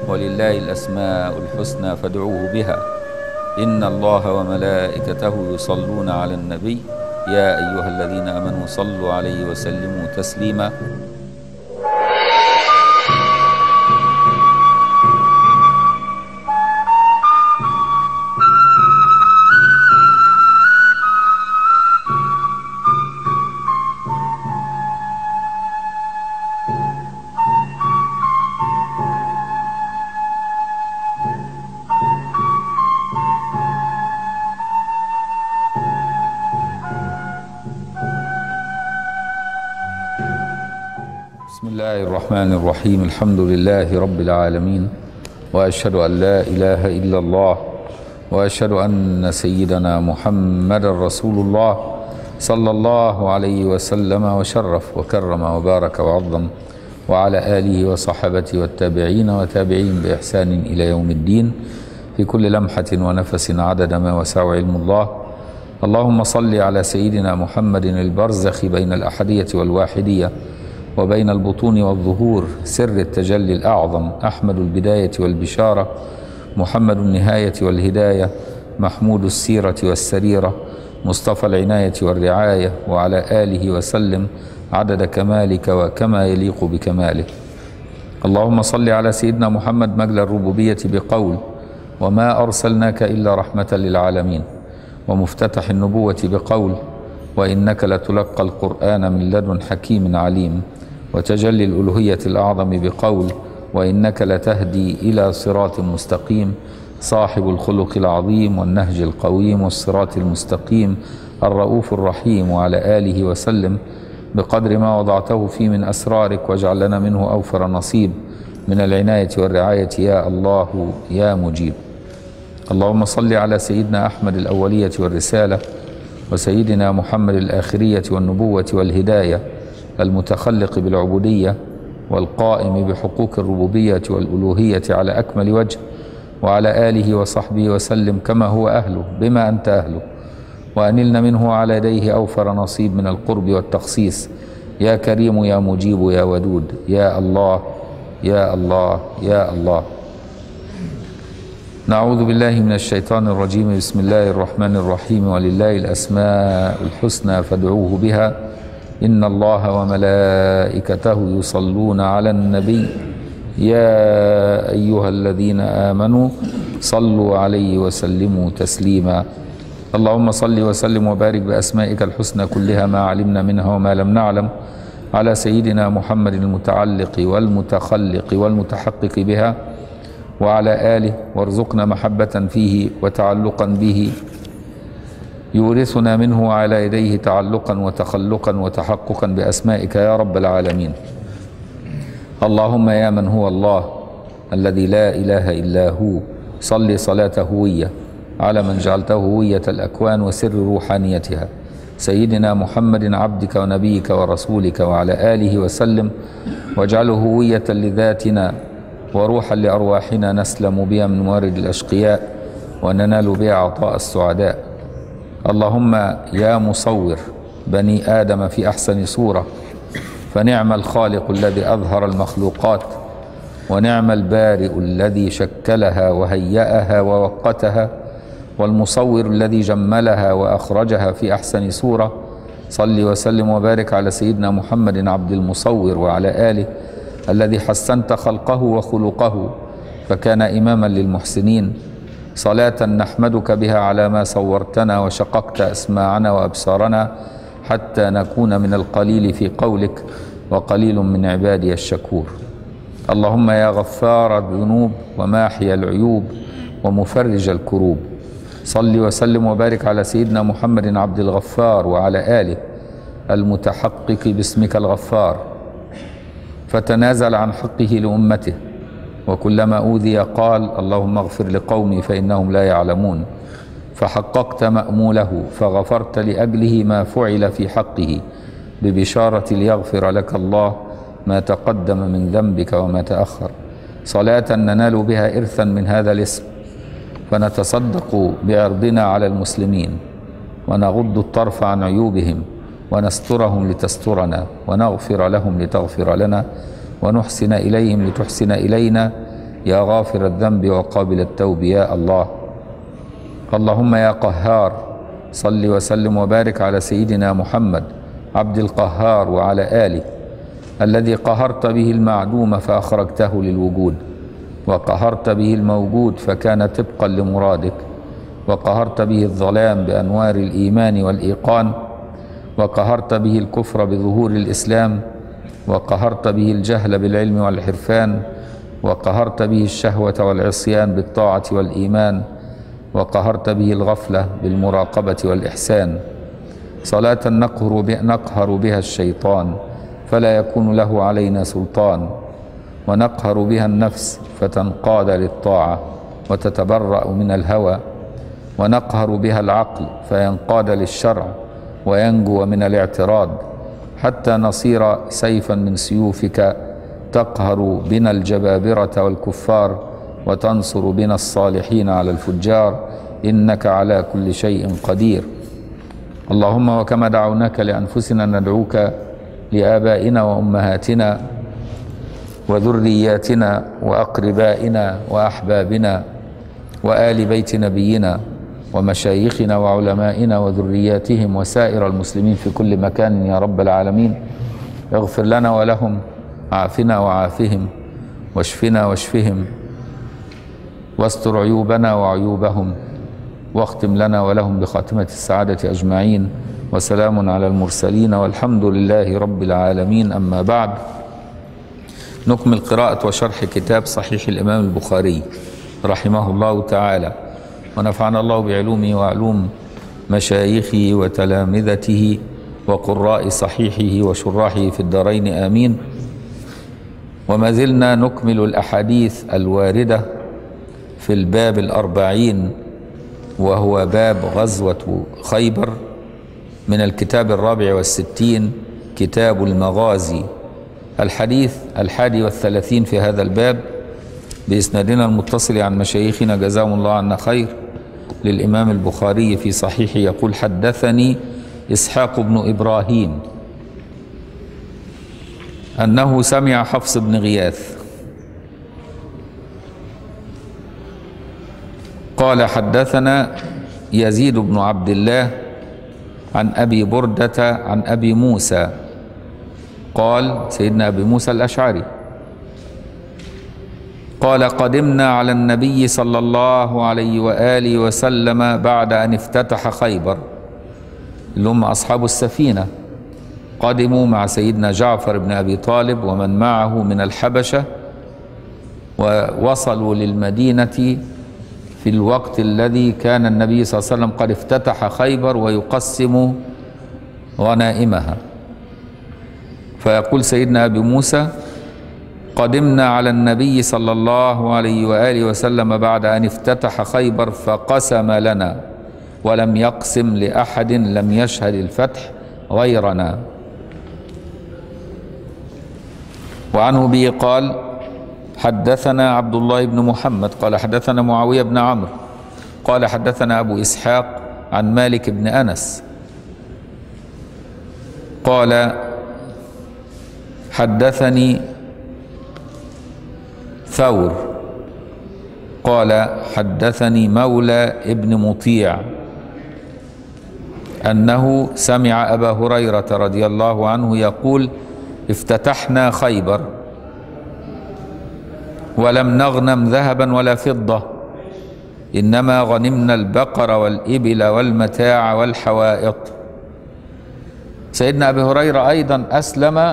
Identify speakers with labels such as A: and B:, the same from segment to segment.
A: ولله الأسماء الحسنى فادعوه بها إن الله وملائكته يصلون على النبي يا أيها الذين آمنوا صلوا عليه وسلموا تسليما بسم الله الرحمن الرحيم الحمد لله رب العالمين واشهد ان لا اله الا الله واشهد ان سيدنا محمد رسول الله صلى الله عليه وسلم وشرف وكرم وبارك وعظم وعلى اله وصحبه والتابعين وتابعين باحسان الى يوم الدين في كل لمحه ونفس عدد ما وسع علم الله اللهم صل على سيدنا محمد البرزخ بين الاحديه والواحديه وبين البطون والظهور سر التجلي الأعظم أحمد البداية والبشارة محمد النهاية والهداية محمود السيرة والسريرة مصطفى العناية والرعاية وعلى آله وسلم عدد كمالك وكما يليق بكماله اللهم صل على سيدنا محمد مجل الربوبية بقول وما أرسلناك إلا رحمة للعالمين ومفتتح النبوة بقول وإنك لتلقى القرآن من لدن حكيم عليم وتجلي الألوهية الأعظم بقول وإنك لتهدي إلى صراط مستقيم صاحب الخلق العظيم والنهج القويم والصراط المستقيم الرؤوف الرحيم وعلى آله وسلم بقدر ما وضعته فيه من أسرارك واجعل لنا منه أوفر نصيب من العناية والرعاية يا الله يا مجيب اللهم صل على سيدنا أحمد الأولية والرسالة وسيدنا محمد الآخرية والنبوة والهداية المتخلق بالعبودية والقائم بحقوق الربوبية والألوهية على أكمل وجه وعلى آله وصحبه وسلم كما هو أهله بما أنت أهله وأنلنا منه على يديه أوفر نصيب من القرب والتخصيص يا كريم يا مجيب يا ودود يا الله يا الله يا الله نعوذ بالله من الشيطان الرجيم بسم الله الرحمن الرحيم ولله الأسماء الحسنى فادعوه بها إن الله وملائكته يصلون على النبي يا أيها الذين آمنوا صلوا عليه وسلموا تسليما اللهم صل وسلم وبارك بأسمائك الحسنى كلها ما علمنا منها وما لم نعلم على سيدنا محمد المتعلق والمتخلق والمتحقق بها وعلى آله وارزقنا محبة فيه وتعلقا به يورثنا منه على يديه تعلقا وتخلقا وتحققا باسمائك يا رب العالمين اللهم يا من هو الله الذي لا اله الا هو صل صلاه هويه على من جعلته هويه الاكوان وسر روحانيتها سيدنا محمد عبدك ونبيك ورسولك وعلى اله وسلم واجعله هويه لذاتنا وروحا لارواحنا نسلم بها من موارد الاشقياء وننال بها عطاء السعداء اللهم يا مصور بني ادم في احسن صوره فنعم الخالق الذي اظهر المخلوقات ونعم البارئ الذي شكلها وهيأها ووقتها والمصور الذي جملها واخرجها في احسن صوره صل وسلم وبارك على سيدنا محمد عبد المصور وعلى اله الذي حسنت خلقه وخلقه فكان اماما للمحسنين صلاة نحمدك بها على ما صورتنا وشققت أسماعنا وأبصارنا حتى نكون من القليل في قولك وقليل من عبادي الشكور اللهم يا غفار الذنوب وماحي العيوب ومفرج الكروب صل وسلم وبارك على سيدنا محمد عبد الغفار وعلى آله المتحقق باسمك الغفار فتنازل عن حقه لأمته وكلما أوذي قال اللهم اغفر لقومي فإنهم لا يعلمون فحققت مأموله فغفرت لأجله ما فعل في حقه ببشارة ليغفر لك الله ما تقدم من ذنبك وما تأخر صلاة ننال بها إرثا من هذا الاسم فنتصدق بعرضنا على المسلمين ونغض الطرف عن عيوبهم ونسترهم لتسترنا ونغفر لهم لتغفر لنا ونحسن إليهم لتحسن إلينا يا غافر الذنب وقابل التوب يا الله اللهم يا قهار صل وسلم وبارك على سيدنا محمد عبد القهار وعلى آله الذي قهرت به المعدوم فأخرجته للوجود وقهرت به الموجود فكان طبقا لمرادك وقهرت به الظلام بأنوار الإيمان والإيقان وقهرت به الكفر بظهور الإسلام وقهرت به الجهل بالعلم والحرفان وقهرت به الشهوة والعصيان بالطاعة والإيمان وقهرت به الغفلة بالمراقبة والإحسان صلاة نقهر, نقهر بها الشيطان فلا يكون له علينا سلطان ونقهر بها النفس فتنقاد للطاعة وتتبرأ من الهوى ونقهر بها العقل فينقاد للشرع وينجو من الاعتراض حتى نصير سيفا من سيوفك تقهر بنا الجبابرة والكفار وتنصر بنا الصالحين على الفجار إنك على كل شيء قدير اللهم وكما دعوناك لأنفسنا ندعوك لآبائنا وأمهاتنا وذرياتنا وأقربائنا وأحبابنا وآل بيت نبينا ومشايخنا وعلمائنا وذرياتهم وسائر المسلمين في كل مكان يا رب العالمين اغفر لنا ولهم عافنا وعافهم واشفنا واشفهم واستر عيوبنا وعيوبهم واختم لنا ولهم بخاتمة السعادة أجمعين وسلام على المرسلين والحمد لله رب العالمين أما بعد نكمل قراءة وشرح كتاب صحيح الإمام البخاري رحمه الله تعالى ونفعنا الله بعلومه وعلوم مشايخه وتلامذته وقراء صحيحه وشراحه في الدارين آمين وما زلنا نكمل الأحاديث الواردة في الباب الأربعين وهو باب غزوة خيبر من الكتاب الرابع والستين كتاب المغازي الحديث الحادي والثلاثين في هذا الباب بإسنادنا المتصل عن مشايخنا جزاهم الله عنا خير للإمام البخاري في صحيحه يقول حدثني إسحاق بن إبراهيم أنه سمع حفص بن غياث قال حدثنا يزيد بن عبد الله عن أبي بردة عن أبي موسى قال سيدنا أبي موسى الأشعري قال قدمنا على النبي صلى الله عليه وآله وسلم بعد أن افتتح خيبر اللي هم أصحاب السفينة قدموا مع سيدنا جعفر بن أبي طالب ومن معه من الحبشة ووصلوا للمدينة في الوقت الذي كان النبي صلى الله عليه وسلم قد افتتح خيبر ويقسم غنائمها فيقول سيدنا أبي موسى قدمنا على النبي صلى الله عليه وآله وسلم بعد أن افتتح خيبر فقسم لنا ولم يقسم لأحد لم يشهد الفتح غيرنا وعنه به قال حدثنا عبد الله بن محمد قال حدثنا معاوية بن عمرو قال حدثنا أبو إسحاق عن مالك بن أنس قال حدثني ثور قال حدثني مولى ابن مطيع انه سمع ابا هريره رضي الله عنه يقول افتتحنا خيبر ولم نغنم ذهبا ولا فضه انما غنمنا البقر والابل والمتاع والحوائط سيدنا ابي هريره ايضا اسلم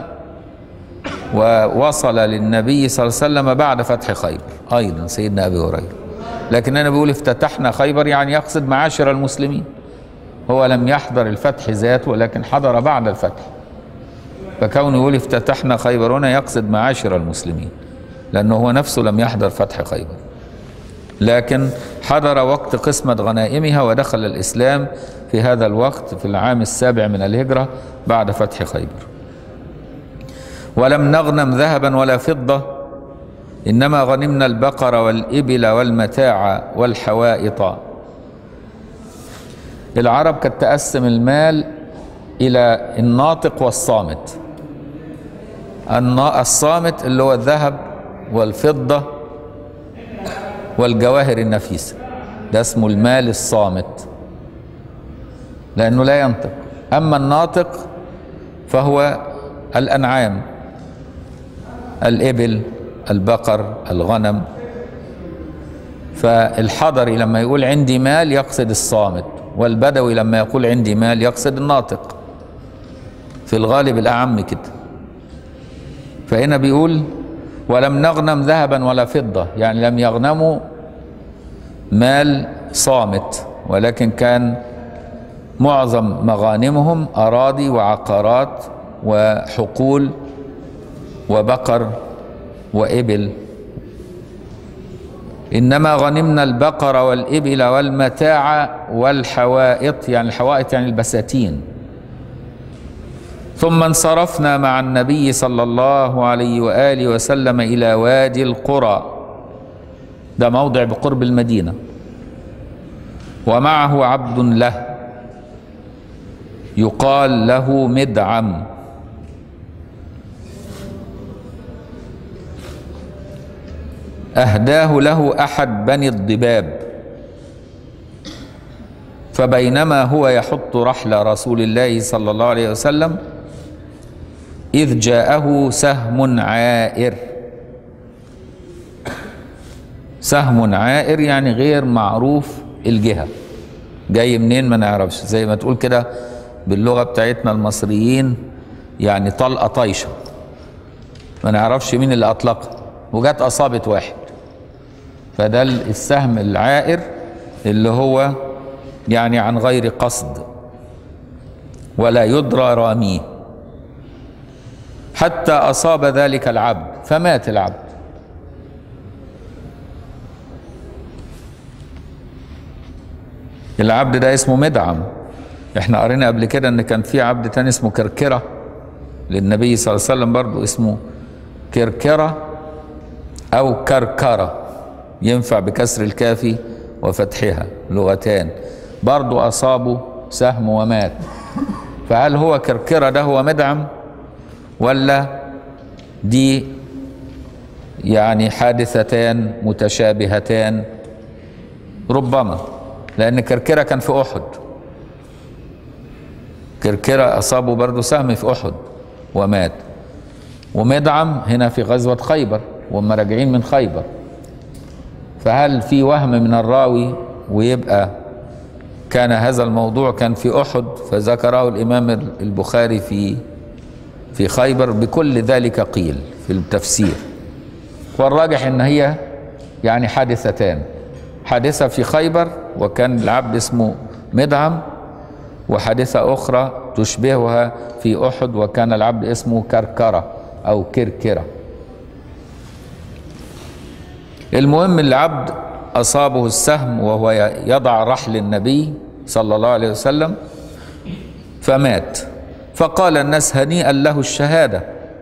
A: ووصل للنبي صلى الله عليه وسلم بعد فتح خيبر ايضا سيدنا ابي هريره لكن انا بقول افتتحنا خيبر يعني يقصد معاشر المسلمين هو لم يحضر الفتح ذاته ولكن حضر بعد الفتح فكونه يقول افتتحنا خيبر هنا يقصد معاشر المسلمين لانه هو نفسه لم يحضر فتح خيبر لكن حضر وقت قسمة غنائمها ودخل الإسلام في هذا الوقت في العام السابع من الهجرة بعد فتح خيبر ولم نغنم ذهبا ولا فضة إنما غنمنا البقر والإبل والمتاع والحوائط العرب كانت تقسم المال إلى الناطق والصامت الصامت اللي هو الذهب والفضة والجواهر النفيسة ده اسمه المال الصامت لأنه لا ينطق أما الناطق فهو الأنعام الإبل البقر الغنم فالحضري لما يقول عندي مال يقصد الصامت والبدوي لما يقول عندي مال يقصد الناطق في الغالب الأعم كده فهنا بيقول ولم نغنم ذهبا ولا فضة يعني لم يغنموا مال صامت ولكن كان معظم مغانمهم أراضي وعقارات وحقول وبقر وإبل إنما غنمنا البقر والإبل والمتاع والحوائط يعني الحوائط يعني البساتين ثم انصرفنا مع النبي صلى الله عليه وآله وسلم إلى وادي القرى ده موضع بقرب المدينة ومعه عبد له يقال له مدعم أهداه له أحد بني الضباب فبينما هو يحط رحل رسول الله صلى الله عليه وسلم إذ جاءه سهم عائر سهم عائر يعني غير معروف الجهة جاي منين ما نعرفش زي ما تقول كده باللغة بتاعتنا المصريين يعني طلقة طايشة ما نعرفش مين اللي أطلقها وجت أصابت واحد فده السهم العائر اللي هو يعني عن غير قصد ولا يدرى راميه حتى أصاب ذلك العبد فمات العبد العبد ده اسمه مدعم احنا قرينا قبل كده ان كان في عبد تاني اسمه كركرة للنبي صلى الله عليه وسلم برضه اسمه كركرة او كركرة ينفع بكسر الكاف وفتحها لغتان برضه اصابه سهم ومات فهل هو كركرة ده هو مدعم ولا دي يعني حادثتان متشابهتان ربما لأن كركرة كان في أحد كركرة أصابه برضه سهم في أحد ومات ومدعم هنا في غزوة خيبر وهم راجعين من خيبر فهل في وهم من الراوي ويبقى كان هذا الموضوع كان في أحد فذكره الإمام البخاري في في خيبر بكل ذلك قيل في التفسير والراجح ان هي يعني حادثتان حادثة في خيبر وكان العبد اسمه مدعم وحادثة أخرى تشبهها في أحد وكان العبد اسمه كركرة أو كركرة المهم العبد أصابه السهم وهو يضع رحل النبي صلى الله عليه وسلم فمات فقال الناس هنيئا له الشهادة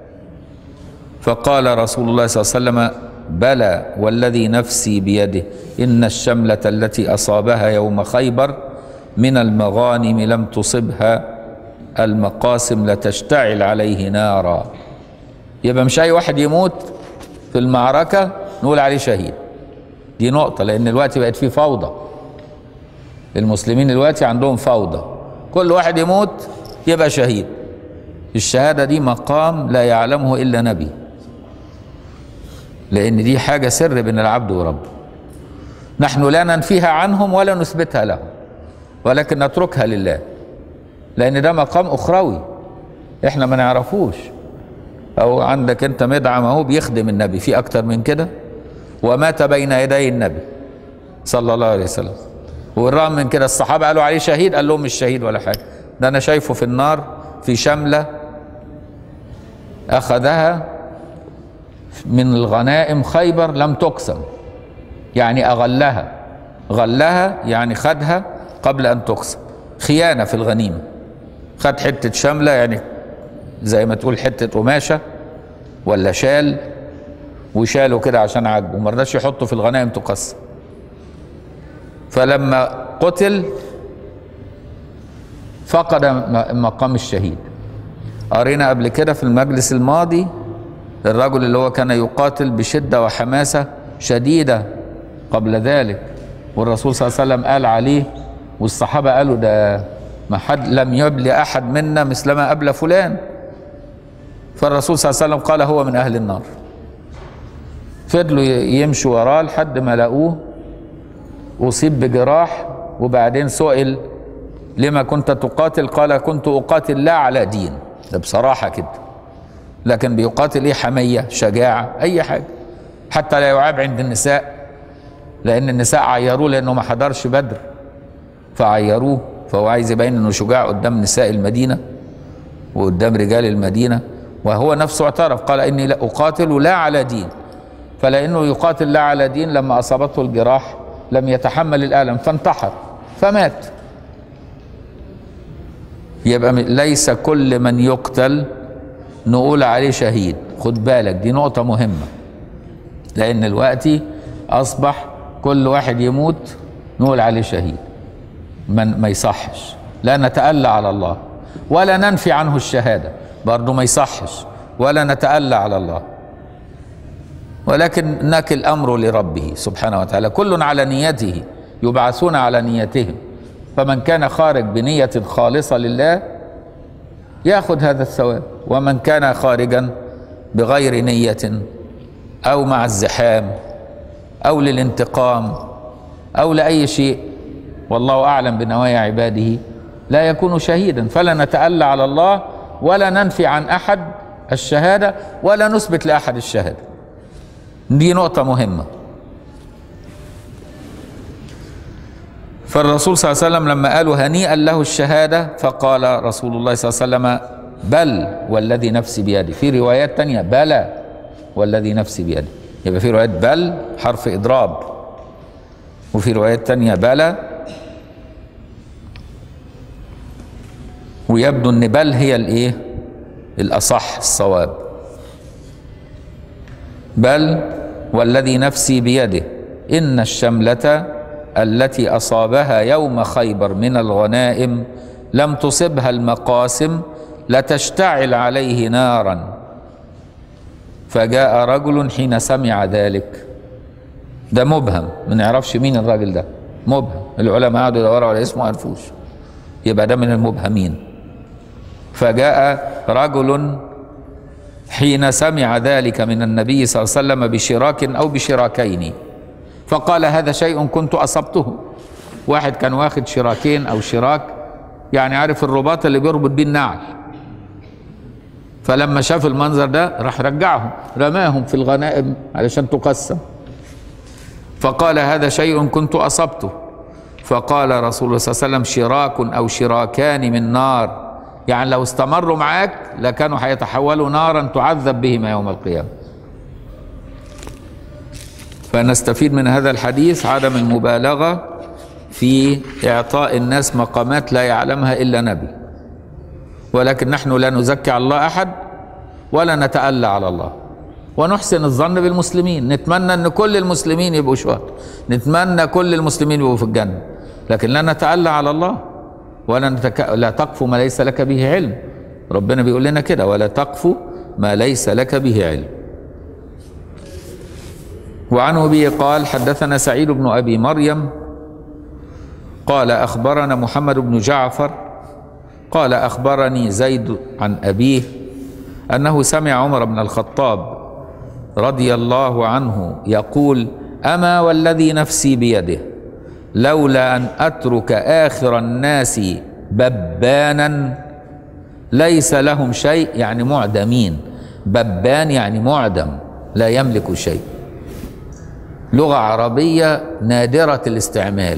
A: فقال رسول الله صلى الله عليه وسلم بلى والذي نفسي بيده إن الشملة التي أصابها يوم خيبر من المغانم لم تصبها المقاسم لتشتعل عليه نارا يبقى مش أي واحد يموت في المعركة نقول عليه شهيد دي نقطة لأن الوقت بقت فيه فوضى المسلمين دلوقتي عندهم فوضى كل واحد يموت يبقى شهيد الشهادة دي مقام لا يعلمه إلا نبي لأن دي حاجة سر بين العبد وربه نحن لا ننفيها عنهم ولا نثبتها لهم ولكن نتركها لله لأن ده مقام أخروي إحنا ما نعرفوش أو عندك أنت مدعم أهو بيخدم النبي في أكتر من كده ومات بين يدي النبي صلى الله عليه وسلم والرغم من كده الصحابة قالوا عليه شهيد قال لهم مش شهيد ولا حاجة ده أنا شايفه في النار في شملة أخذها من الغنائم خيبر لم تقسم يعني أغلها غلها يعني خدها قبل أن تقسم خيانة في الغنيمة خد حتة شملة يعني زي ما تقول حتة قماشة ولا شال وشاله كده عشان عاجبه ما رضاش يحطه في الغنائم تقسم فلما قتل فقد مقام الشهيد قرينا قبل كده في المجلس الماضي الرجل اللي هو كان يقاتل بشدة وحماسة شديدة قبل ذلك والرسول صلى الله عليه وسلم قال عليه والصحابة قالوا ده ما حد لم يبلي أحد منا مثل ما أبلى فلان فالرسول صلى الله عليه وسلم قال هو من أهل النار فضلوا يمشوا وراه لحد ما لقوه أصيب بجراح وبعدين سئل لما كنت تقاتل قال كنت أقاتل لا على دين ده بصراحة كده لكن بيقاتل إيه حمية شجاعة أي حاجة حتى لا يعاب عند النساء لأن النساء عيروه لأنه ما حضرش بدر فعيروه فهو عايز يبين انه شجاع قدام نساء المدينه وقدام رجال المدينه وهو نفسه اعترف قال اني لا اقاتل لا على دين فلانه يقاتل لا على دين لما اصابته الجراح لم يتحمل الالم فانتحر فمات يبقى ليس كل من يقتل نقول عليه شهيد خد بالك دي نقطه مهمه لان الوقت اصبح كل واحد يموت نقول عليه شهيد من ما يصحش لا نتألى على الله ولا ننفي عنه الشهادة برضه ما يصحش ولا نتألى على الله ولكن نكل الأمر لربه سبحانه وتعالى كل على نيته يبعثون على نيتهم فمن كان خارج بنية خالصة لله ياخذ هذا الثواب ومن كان خارجا بغير نية أو مع الزحام أو للانتقام أو لأي شيء والله اعلم بنوايا عباده لا يكون شهيدا فلا نتألى على الله ولا ننفي عن احد الشهاده ولا نثبت لاحد الشهاده دي نقطه مهمه فالرسول صلى الله عليه وسلم لما قالوا هنيئا له الشهاده فقال رسول الله صلى الله عليه وسلم بل والذي نفسي بيده في روايات تانية بلى والذي نفسي بيده يبقى في روايات بل حرف اضراب وفي روايات تانية بلى ويبدو ان بل هي الايه الاصح الصواب بل والذي نفسي بيده ان الشمله التي اصابها يوم خيبر من الغنائم لم تصبها المقاسم لتشتعل عليه نارا فجاء رجل حين سمع ذلك ده مبهم ما نعرفش مين الراجل ده مبهم العلماء قعدوا يدوروا على اسمه ما عرفوش يبقى ده من المبهمين فجاء رجل حين سمع ذلك من النبي صلى الله عليه وسلم بشراك او بشراكين فقال هذا شيء كنت اصبته واحد كان واخد شراكين او شراك يعني عارف الرباط اللي بيربط بيه النعل فلما شاف المنظر ده راح رجعهم رماهم في الغنائم علشان تقسم فقال هذا شيء كنت اصبته فقال رسول الله صلى الله عليه وسلم شراك او شراكان من نار يعني لو استمروا معاك لكانوا هيتحولوا نارا تعذب بهما يوم القيامه فنستفيد من هذا الحديث عدم المبالغه في اعطاء الناس مقامات لا يعلمها الا نبي ولكن نحن لا نزكي على الله احد ولا نتألى على الله ونحسن الظن بالمسلمين نتمنى ان كل المسلمين يبقوا شهداء نتمنى كل المسلمين يبقوا في الجنه لكن لا نتألى على الله ولا نتك... لا تقف ما ليس لك به علم ربنا بيقول لنا كده ولا تقف ما ليس لك به علم وعنه به قال حدثنا سعيد بن ابي مريم قال اخبرنا محمد بن جعفر قال اخبرني زيد عن ابيه انه سمع عمر بن الخطاب رضي الله عنه يقول اما والذي نفسي بيده لولا ان اترك اخر الناس ببانا ليس لهم شيء يعني معدمين ببان يعني معدم لا يملك شيء لغه عربيه نادره الاستعمال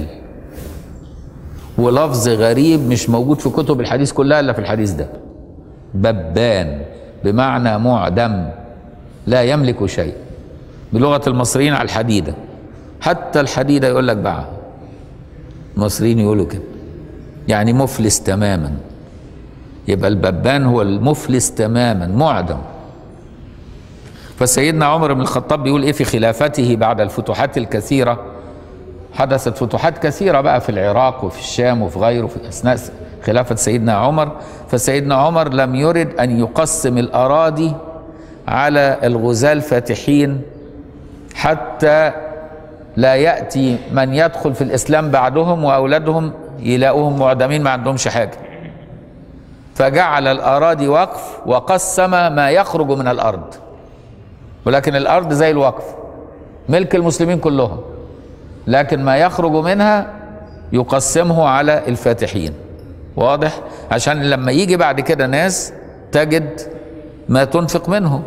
A: ولفظ غريب مش موجود في كتب الحديث كلها الا في الحديث ده ببان بمعنى معدم لا يملك شيء بلغه المصريين على الحديده حتى الحديده يقول لك باعها المصريين يقولوا كده يعني مفلس تماما يبقى الببان هو المفلس تماما معدم فسيدنا عمر بن الخطاب بيقول ايه في خلافته بعد الفتوحات الكثيره حدثت فتوحات كثيره بقى في العراق وفي الشام وفي غيره في اثناء خلافه سيدنا عمر فسيدنا عمر لم يرد ان يقسم الاراضي على الغزاة الفاتحين حتى لا يأتي من يدخل في الإسلام بعدهم وأولادهم يلاقوهم معدمين ما عندهمش حاجة فجعل الأراضي وقف وقسم ما يخرج من الأرض ولكن الأرض زي الوقف ملك المسلمين كلهم لكن ما يخرج منها يقسمه على الفاتحين واضح عشان لما يجي بعد كده ناس تجد ما تنفق منه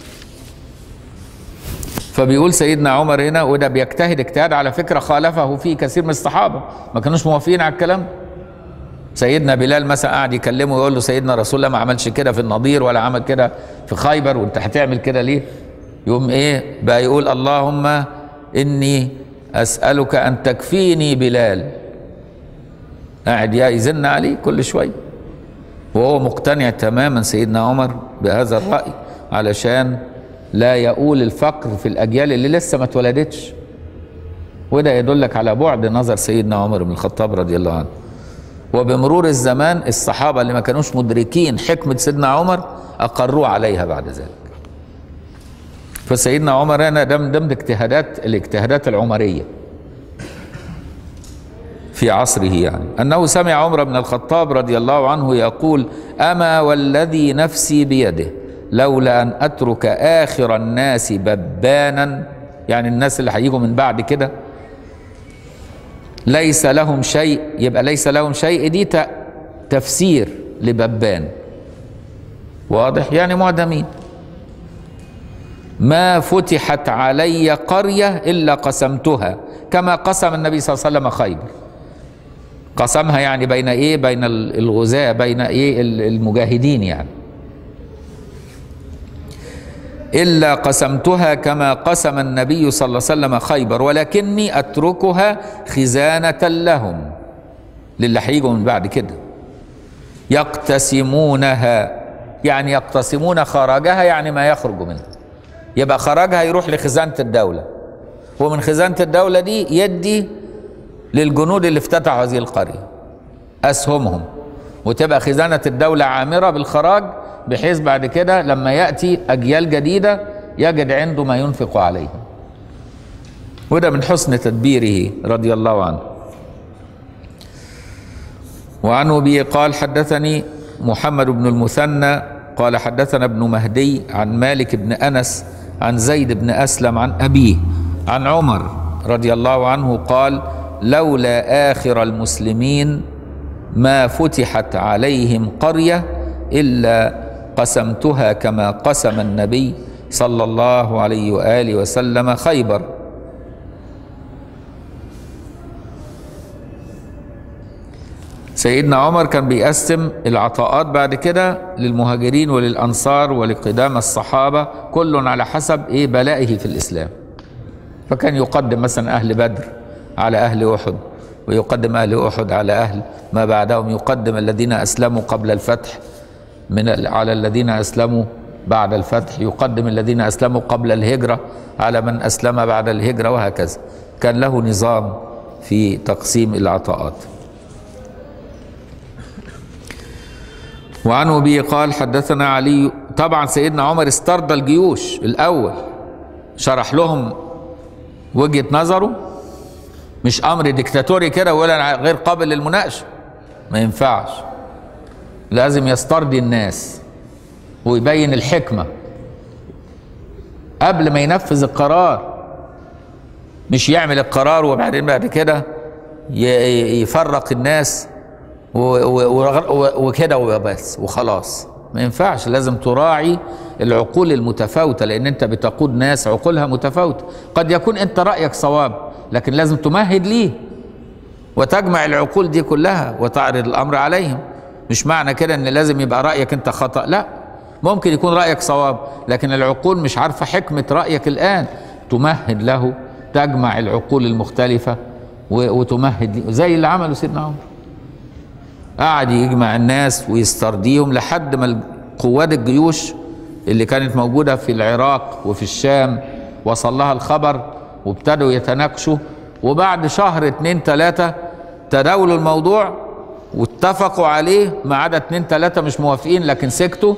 A: فبيقول سيدنا عمر هنا وده بيجتهد اجتهاد على فكره خالفه فيه كثير من الصحابه ما كانوش موافقين على الكلام سيدنا بلال مثلا قاعد يكلمه ويقول له سيدنا رسول الله ما عملش كده في النضير ولا عمل كده في خيبر وانت هتعمل كده ليه؟ يقوم ايه؟ بقى يقول اللهم اني اسالك ان تكفيني بلال قاعد يزن عليه كل شويه وهو مقتنع تماما سيدنا عمر بهذا الراي علشان لا يؤول الفقر في الاجيال اللي لسه ما اتولدتش وده يدلك على بعد نظر سيدنا عمر بن الخطاب رضي الله عنه وبمرور الزمان الصحابه اللي ما كانوش مدركين حكمه سيدنا عمر اقروا عليها بعد ذلك فسيدنا عمر هنا ده من ضمن اجتهادات الاجتهادات العمريه في عصره يعني انه سمع عمر بن الخطاب رضي الله عنه يقول اما والذي نفسي بيده لولا ان اترك اخر الناس ببانا يعني الناس اللي هيجوا من بعد كده ليس لهم شيء يبقى ليس لهم شيء دي تفسير لببان واضح يعني معدمين ما فتحت علي قرية إلا قسمتها كما قسم النبي صلى الله عليه وسلم خيبر قسمها يعني بين ايه بين الغزاة بين ايه المجاهدين يعني إلا قسمتها كما قسم النبي صلى الله عليه وسلم خيبر ولكني أتركها خزانة لهم للي هيجوا من بعد كده يقتسمونها يعني يقتسمون خرجها يعني ما يخرج منها يبقى خرجها يروح لخزانة الدولة ومن خزانة الدولة دي يدي للجنود اللي افتتحوا هذه القرية أسهمهم وتبقى خزانة الدولة عامرة بالخراج بحيث بعد كده لما يأتي أجيال جديدة يجد عنده ما ينفق عليه وده من حسن تدبيره رضي الله عنه وعنه به قال حدثني محمد بن المثنى قال حدثنا ابن مهدي عن مالك بن أنس عن زيد بن أسلم عن أبيه عن عمر رضي الله عنه قال لولا آخر المسلمين ما فتحت عليهم قرية إلا قسمتها كما قسم النبي صلى الله عليه وآله وسلم خيبر سيدنا عمر كان بيقسم العطاءات بعد كده للمهاجرين وللأنصار ولقدام الصحابة كل على حسب إيه بلائه في الإسلام فكان يقدم مثلا أهل بدر على أهل أحد ويقدم أهل أحد على أهل ما بعدهم يقدم الذين أسلموا قبل الفتح من على الذين أسلموا بعد الفتح يقدم الذين أسلموا قبل الهجرة على من أسلم بعد الهجرة وهكذا كان له نظام في تقسيم العطاءات وعنه به قال حدثنا علي طبعا سيدنا عمر استرضى الجيوش الأول شرح لهم وجهة نظره مش امر ديكتاتوري كده ولا غير قابل للمناقشه ما ينفعش لازم يسترضي الناس ويبين الحكمه قبل ما ينفذ القرار مش يعمل القرار وبعدين بعد كده يفرق الناس وكده وبس وخلاص ما ينفعش لازم تراعي العقول المتفاوته لان انت بتقود ناس عقولها متفاوته قد يكون انت رايك صواب لكن لازم تمهد ليه وتجمع العقول دي كلها وتعرض الامر عليهم مش معنى كده ان لازم يبقى رايك انت خطا لا ممكن يكون رايك صواب لكن العقول مش عارفه حكمه رايك الان تمهد له تجمع العقول المختلفه وتمهد ليه زي اللي عمله سيدنا عمر قعد يجمع الناس ويسترضيهم لحد ما قوات الجيوش اللي كانت موجوده في العراق وفي الشام وصل لها الخبر وابتدوا يتناقشوا وبعد شهر اتنين تلاتة تداولوا الموضوع واتفقوا عليه ما عدا اتنين تلاتة مش موافقين لكن سكتوا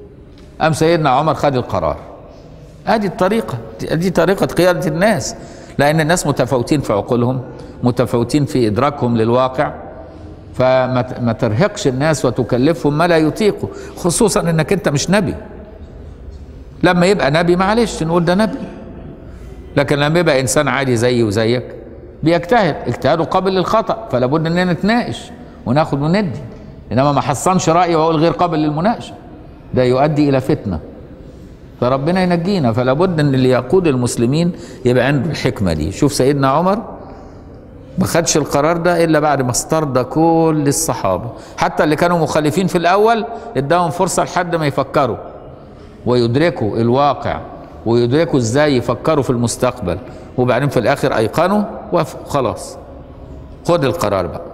A: قام سيدنا عمر خد القرار ادي الطريقة دي طريقة قيادة الناس لان الناس متفاوتين في عقولهم متفاوتين في ادراكهم للواقع فما ت- ما ترهقش الناس وتكلفهم ما لا يطيقوا خصوصا انك انت مش نبي لما يبقى نبي معلش نقول ده نبي لكن لما يبقى انسان عادي زيي وزيك بيجتهد اجتهاده قابل للخطا فلا بد اننا نتناقش وناخد وندي انما ما حصنش رايي واقول غير قابل للمناقشه ده يؤدي الى فتنه فربنا ينجينا فلا بد ان اللي يقود المسلمين يبقى عنده الحكمه دي شوف سيدنا عمر ما خدش القرار ده الا بعد ما استرضى كل الصحابه حتى اللي كانوا مخالفين في الاول اداهم فرصه لحد ما يفكروا ويدركوا الواقع ويدركوا ازاي يفكروا في المستقبل وبعدين في الاخر ايقنوا وافقوا خلاص خد القرار بقى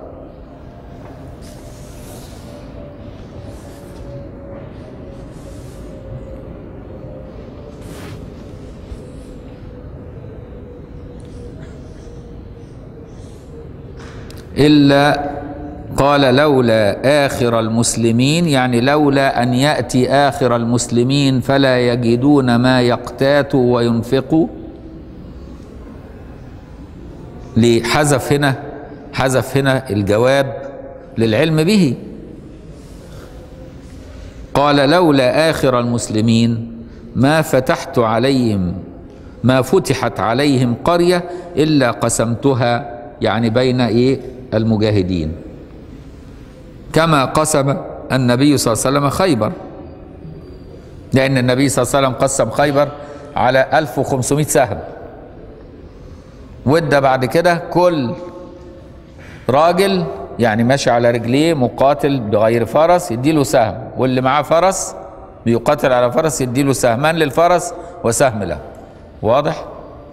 A: إلا قال لولا آخر المسلمين يعني لولا أن يأتي آخر المسلمين فلا يجدون ما يقتاتوا وينفقوا لحذف هنا حذف هنا الجواب للعلم به قال لولا آخر المسلمين ما فتحت عليهم ما فتحت عليهم قرية إلا قسمتها يعني بين إيه المجاهدين كما قسم النبي صلى الله عليه وسلم خيبر لأن النبي صلى الله عليه وسلم قسم خيبر على 1500 سهم وادى بعد كده كل راجل يعني ماشي على رجليه مقاتل بغير فرس يديله سهم واللي معاه فرس بيقاتل على فرس يديله سهمان للفرس وسهم له واضح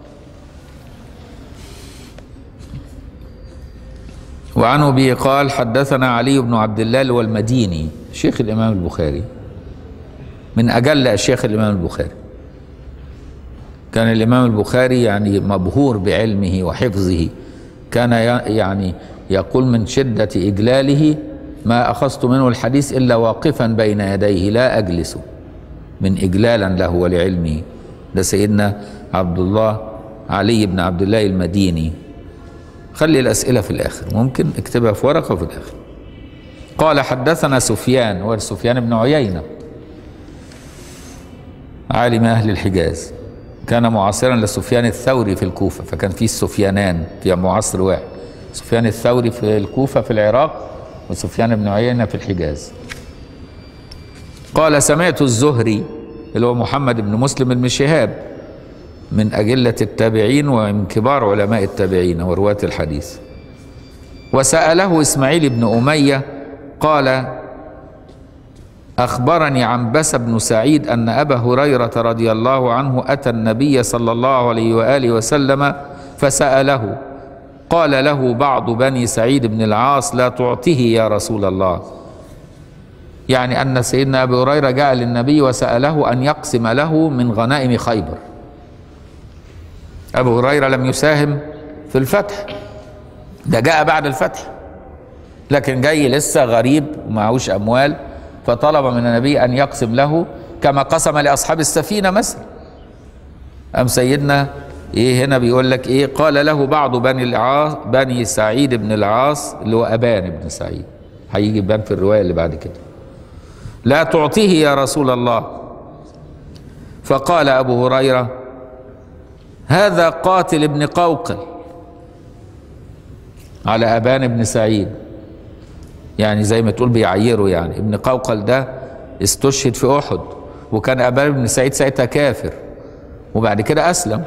A: وعنه به قال حدثنا علي بن عبد الله والمديني شيخ الإمام البخاري من أجل الشيخ الإمام البخاري كان الإمام البخاري يعني مبهور بعلمه وحفظه كان يعني يقول من شدة إجلاله ما أخذت منه الحديث إلا واقفا بين يديه لا أجلس من إجلالا له ولعلمه ده سيدنا عبد الله علي بن عبد الله المديني خلي الأسئلة في الآخر ممكن اكتبها في ورقة في الآخر قال حدثنا سفيان هو سفيان بن عيينة عالم أهل الحجاز كان معاصرا لسفيان الثوري في الكوفة فكان في السفيانان في معاصر واحد سفيان الثوري في الكوفة في العراق وسفيان بن عيينة في الحجاز قال سمعت الزهري اللي هو محمد بن مسلم بن شهاب من أجلة التابعين ومن كبار علماء التابعين ورواة الحديث وسأله إسماعيل بن أمية قال أخبرني عنبس بن سعيد أن أبا هريرة رضي الله عنه أتى النبي صلى الله عليه وآله وسلم فسأله قال له بعض بني سعيد بن العاص لا تعطيه يا رسول الله يعني أن سيدنا أبي هريرة جاء للنبي وسأله أن يقسم له من غنائم خيبر أبو هريرة لم يساهم في الفتح ده جاء بعد الفتح لكن جاي لسه غريب ومعهوش أموال فطلب من النبي أن يقسم له كما قسم لأصحاب السفينة مثلا أم سيدنا إيه هنا بيقول لك إيه قال له بعض بني العاص بني سعيد بن العاص اللي هو أبان بن سعيد هيجي يبان في الرواية اللي بعد كده لا تعطيه يا رسول الله فقال أبو هريرة هذا قاتل ابن قوقل على أبان بن سعيد يعني زي ما تقول بيعيره يعني ابن قوقل ده استشهد في أحد وكان أبان بن سعيد ساعتها كافر وبعد كده أسلم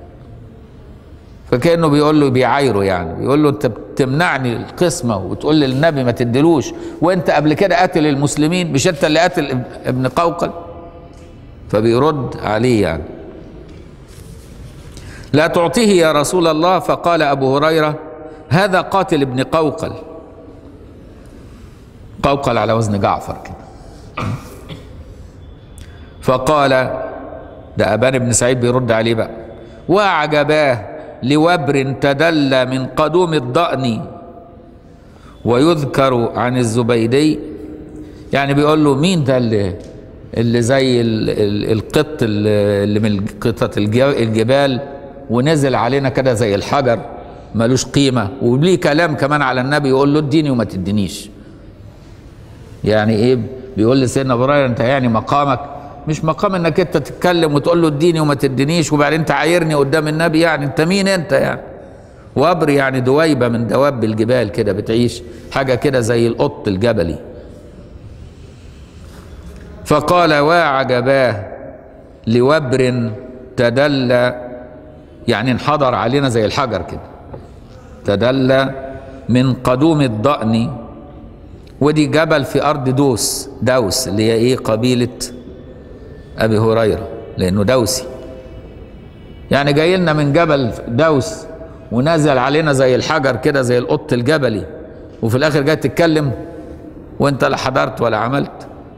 A: فكأنه بيقول له بيعايره يعني بيقول له أنت بتمنعني القسمة وتقول للنبي ما تديلوش وأنت قبل كده قاتل المسلمين مش أنت اللي قاتل ابن قوقل فبيرد عليه يعني لا تعطيه يا رسول الله فقال أبو هريرة هذا قاتل ابن قوقل قوقل على وزن جعفر كده فقال ده أبان بن سعيد بيرد عليه بقى وعجباه لوبر تدلى من قدوم الضأن ويذكر عن الزبيدي يعني بيقول له مين ده اللي اللي زي ال ال القط اللي من قطط الجبال ونزل علينا كده زي الحجر ملوش قيمة وليه كلام كمان على النبي يقول له اديني وما تدينيش يعني ايه بيقول لسيدنا ابو هريره انت يعني مقامك مش مقام انك انت تتكلم وتقول له اديني وما تدينيش وبعدين تعايرني قدام النبي يعني انت مين انت يعني وابر يعني دويبه من دواب الجبال كده بتعيش حاجه كده زي القط الجبلي فقال وعجباه لوبر تدلى يعني انحدر علينا زي الحجر كده تدلى من قدوم الضأن ودي جبل في أرض دوس دوس اللي هي إيه قبيلة أبي هريرة لأنه دوسي يعني جاي لنا من جبل دوس ونزل علينا زي الحجر كده زي القط الجبلي وفي الآخر جاي تتكلم وأنت لا حضرت ولا عملت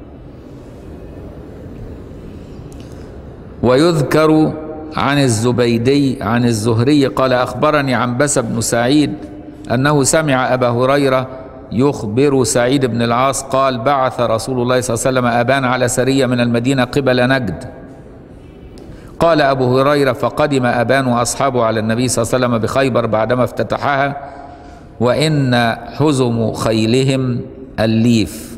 A: ويذكر عن الزبيدي عن الزهري قال أخبرني عنبس بن سعيد أنه سمع أبا هريرة يخبر سعيد بن العاص قال بعث رسول الله صلى الله عليه وسلم أبان على سرية من المدينة قبل نجد قال أبو هريرة فقدم أبان وأصحابه على النبي صلى الله عليه وسلم بخيبر بعدما افتتحها وإن حزم خيلهم الليف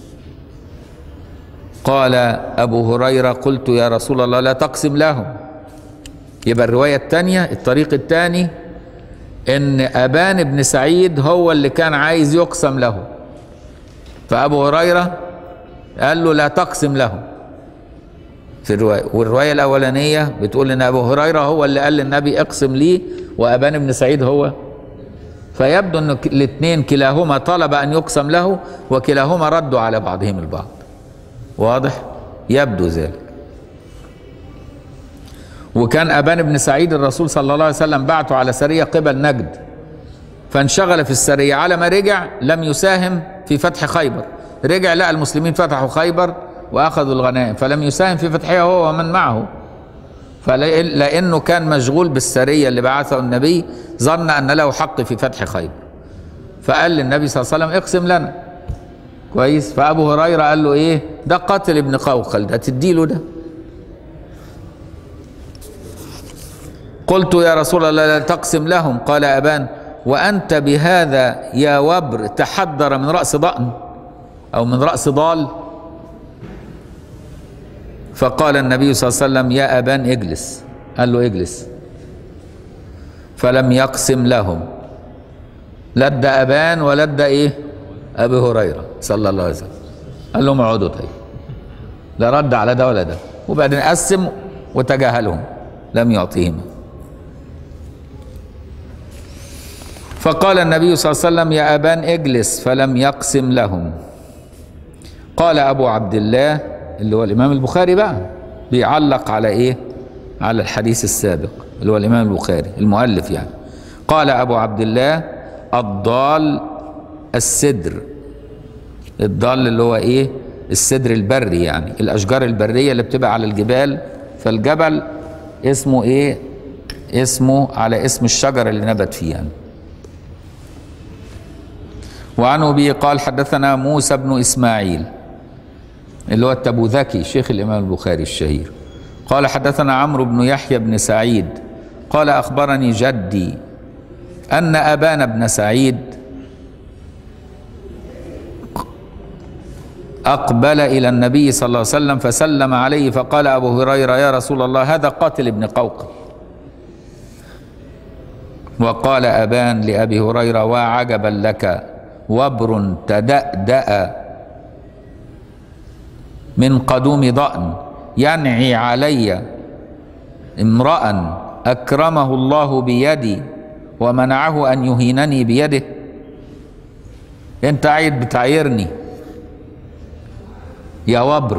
A: قال أبو هريرة قلت يا رسول الله لا تقسم لهم يبقى الرواية الثانية الطريق الثاني ان ابان بن سعيد هو اللي كان عايز يقسم له فابو هريره قال له لا تقسم له في الروايه والروايه الاولانيه بتقول ان ابو هريره هو اللي قال للنبي اقسم لي وابان بن سعيد هو فيبدو ان الاثنين كلاهما طلب ان يقسم له وكلاهما ردوا على بعضهم البعض واضح يبدو ذلك وكان أبان بن سعيد الرسول صلى الله عليه وسلم بعته على سرية قبل نجد فانشغل في السرية على ما رجع لم يساهم في فتح خيبر رجع لقى المسلمين فتحوا خيبر وأخذوا الغنائم فلم يساهم في فتحها هو ومن معه فلأنه كان مشغول بالسرية اللي بعثه النبي ظن أن له حق في فتح خيبر فقال للنبي صلى الله عليه وسلم اقسم لنا كويس فأبو هريرة قال له إيه ده قتل ابن قوقل ده تديله ده قلت يا رسول الله لا تقسم لهم قال أبان وأنت بهذا يا وبر تحدر من رأس ضأن أو من رأس ضال فقال النبي صلى الله عليه وسلم يا أبان اجلس قال له اجلس فلم يقسم لهم لا ادى أبان ولا ادى إيه أبي هريرة صلى الله عليه وسلم قال لهم اقعدوا طيب لا رد على ده ولا ده وبعدين قسم وتجاهلهم لم يعطيهم فقال النبي صلى الله عليه وسلم يا أبان اجلس فلم يقسم لهم قال أبو عبد الله اللي هو الإمام البخاري بقى بيعلق على إيه على الحديث السابق اللي هو الإمام البخاري المؤلف يعني قال أبو عبد الله الضال السدر الضال اللي هو إيه السدر البري يعني الأشجار البرية اللي بتبقى على الجبال فالجبل اسمه إيه اسمه على اسم الشجر اللي نبت فيه يعني وعن أبي قال حدثنا موسى بن إسماعيل اللي هو التبوذكي شيخ الإمام البخاري الشهير قال حدثنا عمرو بن يحيى بن سعيد قال أخبرني جدي أن أبان بن سعيد أقبل إلى النبي صلى الله عليه وسلم فسلم عليه فقال أبو هريرة يا رسول الله هذا قاتل ابن قوقل وقال أبان لأبي هريرة وعجبا لك وبر تدأدأ من قدوم ضأن ينعي علي امرأ أكرمه الله بيدي ومنعه أن يهينني بيده أنت عايد بتعايرني يا وبر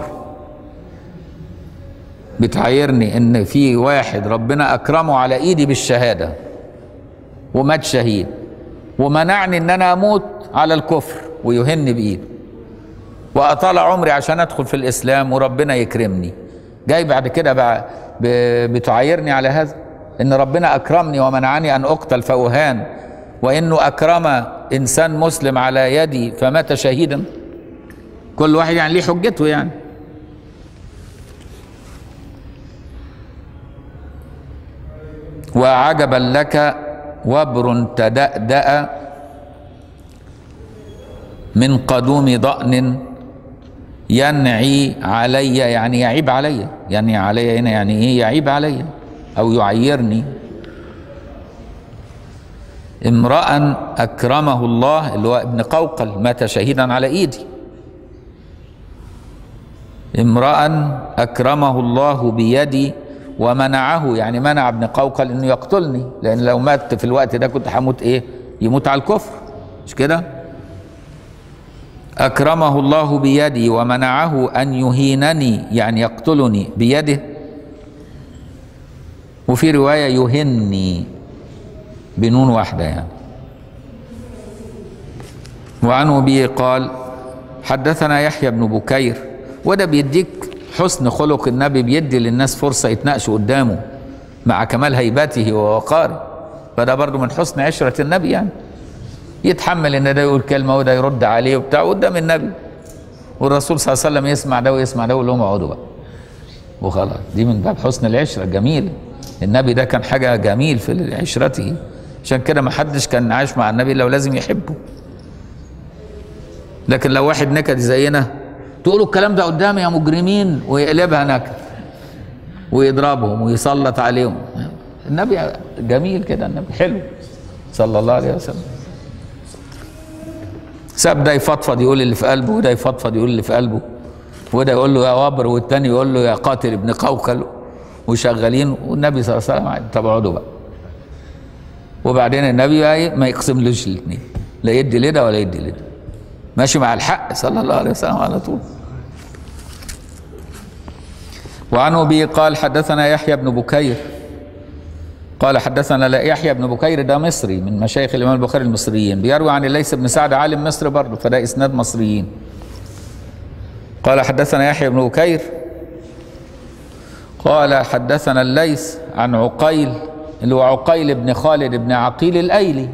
A: بتعايرني ان في واحد ربنا اكرمه على ايدي بالشهاده ومات شهيد ومنعني ان انا اموت على الكفر ويهن بايده واطال عمري عشان ادخل في الاسلام وربنا يكرمني جاي بعد كده بقى بتعايرني على هذا ان ربنا اكرمني ومنعني ان اقتل فاهان وانه اكرم انسان مسلم على يدي فمات شهيدا كل واحد يعني ليه حجته يعني وعجبا لك وبر تدأدأ من قدوم ضأن ينعي علي يعني يعيب علي يعني علي هنا يعني ايه يعيب علي او يعيرني امرأ أكرمه الله اللي هو ابن قوقل مات شهيدا على إيدي امرأ أكرمه الله بيدي ومنعه يعني منع ابن قوقل انه يقتلني لان لو مات في الوقت ده كنت هموت ايه يموت على الكفر مش كده اكرمه الله بيدي ومنعه ان يهينني يعني يقتلني بيده وفي روايه يهني بنون واحده يعني وعنه به قال حدثنا يحيى بن بكير وده بيديك حسن خلق النبي بيدي للناس فرصة يتناقشوا قدامه مع كمال هيبته ووقاره فده برضو من حسن عشرة النبي يعني يتحمل ان ده يقول كلمة وده يرد عليه وبتاع قدام النبي والرسول صلى الله عليه وسلم يسمع ده ويسمع ده ويقول لهم اقعدوا بقى وخلاص دي من باب حسن العشرة جميل النبي ده كان حاجة جميل في عشرته عشان كده ما حدش كان عايش مع النبي لو لازم يحبه لكن لو واحد نكد زينا تقولوا الكلام ده قدامي يا مجرمين ويقلبها نكد ويضربهم ويسلط عليهم النبي جميل كده النبي حلو صلى الله عليه وسلم ساب ده يفضفض يقول اللي في قلبه وده يفضفض يقول اللي في قلبه وده يقول له يا وبر والتاني يقول له يا قاتل ابن قوقل وشغالين والنبي صلى الله عليه وسلم طب اقعدوا بقى وبعدين النبي بقى ما يقسملوش الاثنين لا يدي لده ولا يدي لده ماشي مع الحق صلى الله عليه وسلم على طول وعن ابي قال حدثنا يحيى بن بكير قال حدثنا لا يحيى بن بكير ده مصري من مشايخ الامام البخاري المصريين بيروي عن الليث بن سعد عالم مصر برضه فده اسناد مصريين قال حدثنا يحيى بن بكير قال حدثنا الليث عن عقيل اللي هو عقيل بن خالد بن عقيل الايلي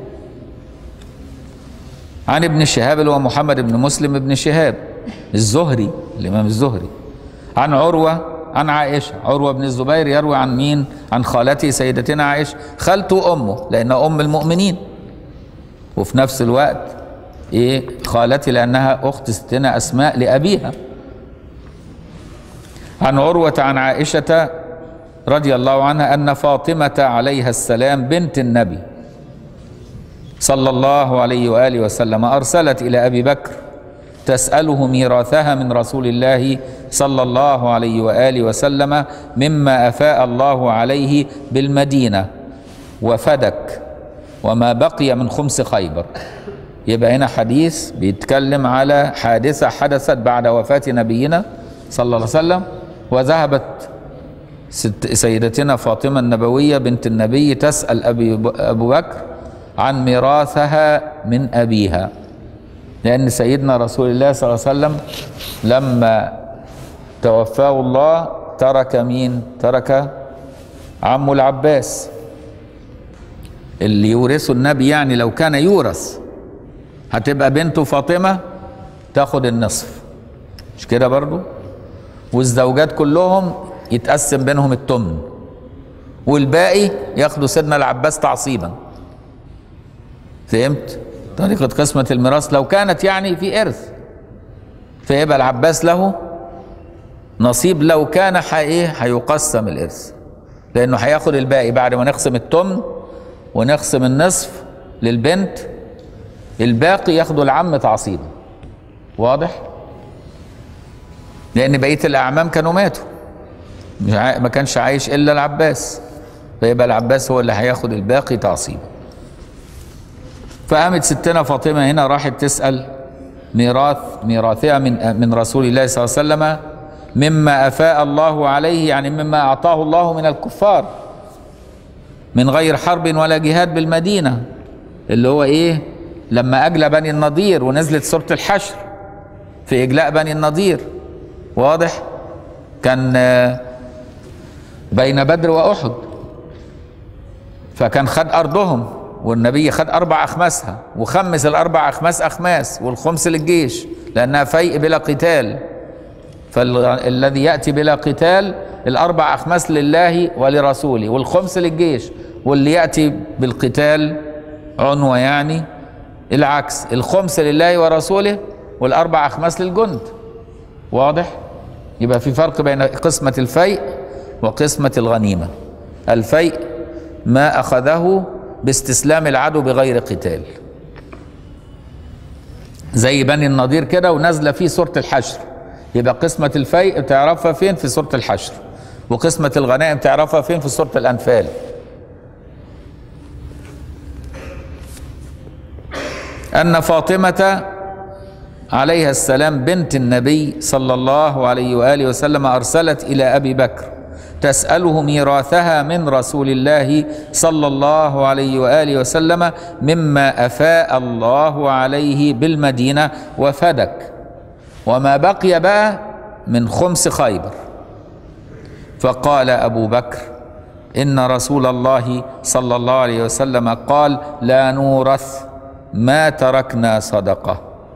A: عن ابن شهاب اللي هو محمد بن مسلم بن شهاب الزهري الامام الزهري عن عروه عن عائشه عروه بن الزبير يروي عن مين عن خالته سيدتنا عائشه خالته امه لانها ام المؤمنين وفي نفس الوقت ايه خالتي لانها اخت ستنا اسماء لابيها عن عروه عن عائشه رضي الله عنها ان فاطمه عليها السلام بنت النبي صلى الله عليه واله وسلم ارسلت الى ابي بكر تساله ميراثها من رسول الله صلى الله عليه واله وسلم مما افاء الله عليه بالمدينه وفدك وما بقي من خمس خيبر يبقى هنا حديث بيتكلم على حادثه حدثت بعد وفاه نبينا صلى الله عليه وسلم وذهبت سيدتنا فاطمه النبويه بنت النبي تسال ابي ابو بكر عن ميراثها من أبيها لأن سيدنا رسول الله صلى الله عليه وسلم لما توفاه الله ترك مين ترك عمه العباس اللي يورثه النبي يعني لو كان يورث هتبقى بنته فاطمة تاخد النصف مش كده برضو والزوجات كلهم يتقسم بينهم التمن والباقي ياخدوا سيدنا العباس تعصيبا فهمت طريقة قسمة الميراث لو كانت يعني في إرث فيبقى العباس له نصيب لو كان ايه هيقسم الإرث لأنه هياخد الباقي بعد ما نقسم التمن ونقسم النصف للبنت الباقي ياخده العم تعصيبا واضح؟ لأن بقية الأعمام كانوا ماتوا ما كانش عايش إلا العباس فيبقى العباس هو اللي هياخد الباقي تعصيبا فقامت ستنا فاطمة هنا راحت تسأل ميراث ميراثها من من رسول الله صلى الله عليه وسلم مما أفاء الله عليه يعني مما أعطاه الله من الكفار من غير حرب ولا جهاد بالمدينة اللي هو إيه لما أجلى بني النضير ونزلت سورة الحشر في إجلاء بني النضير واضح كان بين بدر وأحد فكان خد أرضهم والنبي خد أربع أخماسها وخمس الأربع أخماس أخماس والخمس للجيش لأنها فيء بلا قتال فالذي يأتي بلا قتال الأربع أخماس لله ولرسوله والخمس للجيش واللي يأتي بالقتال عنوة يعني العكس الخمس لله ورسوله والأربع أخماس للجند واضح يبقى في فرق بين قسمة الفيء وقسمة الغنيمة الفيء ما أخذه باستسلام العدو بغير قتال زي بني النضير كده ونازلة فيه سورة الحشر يبقى قسمة الفيء تعرفها فين في سورة الحشر وقسمة الغنائم تعرفها فين في سورة الأنفال أن فاطمة عليها السلام بنت النبي صلى الله عليه وآله وسلم أرسلت إلى أبي بكر تسأله ميراثها من رسول الله صلى الله عليه وآله وسلم مما أفاء الله عليه بالمدينة وفدك وما بقي بقى من خمس خيبر فقال أبو بكر إن رسول الله صلى الله عليه وسلم قال لا نورث ما تركنا صدقه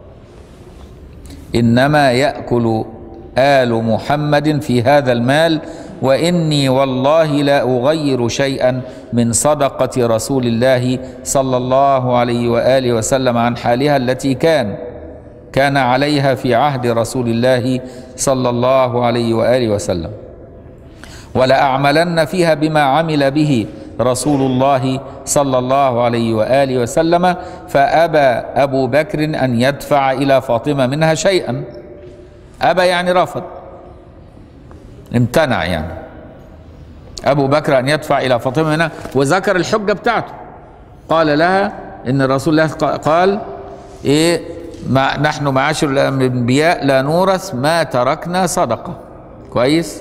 A: انما ياكل ال محمد في هذا المال واني والله لا اغير شيئا من صدقه رسول الله صلى الله عليه واله وسلم عن حالها التي كان كان عليها في عهد رسول الله صلى الله عليه واله وسلم ولاعملن فيها بما عمل به رسول الله صلى الله عليه واله وسلم فابى ابو بكر ان يدفع الى فاطمه منها شيئا ابى يعني رفض امتنع يعني ابو بكر ان يدفع الى فاطمه منها وذكر الحجه بتاعته قال لها ان رسول الله قال ايه ما نحن معاشر الانبياء لا نورث ما تركنا صدقه كويس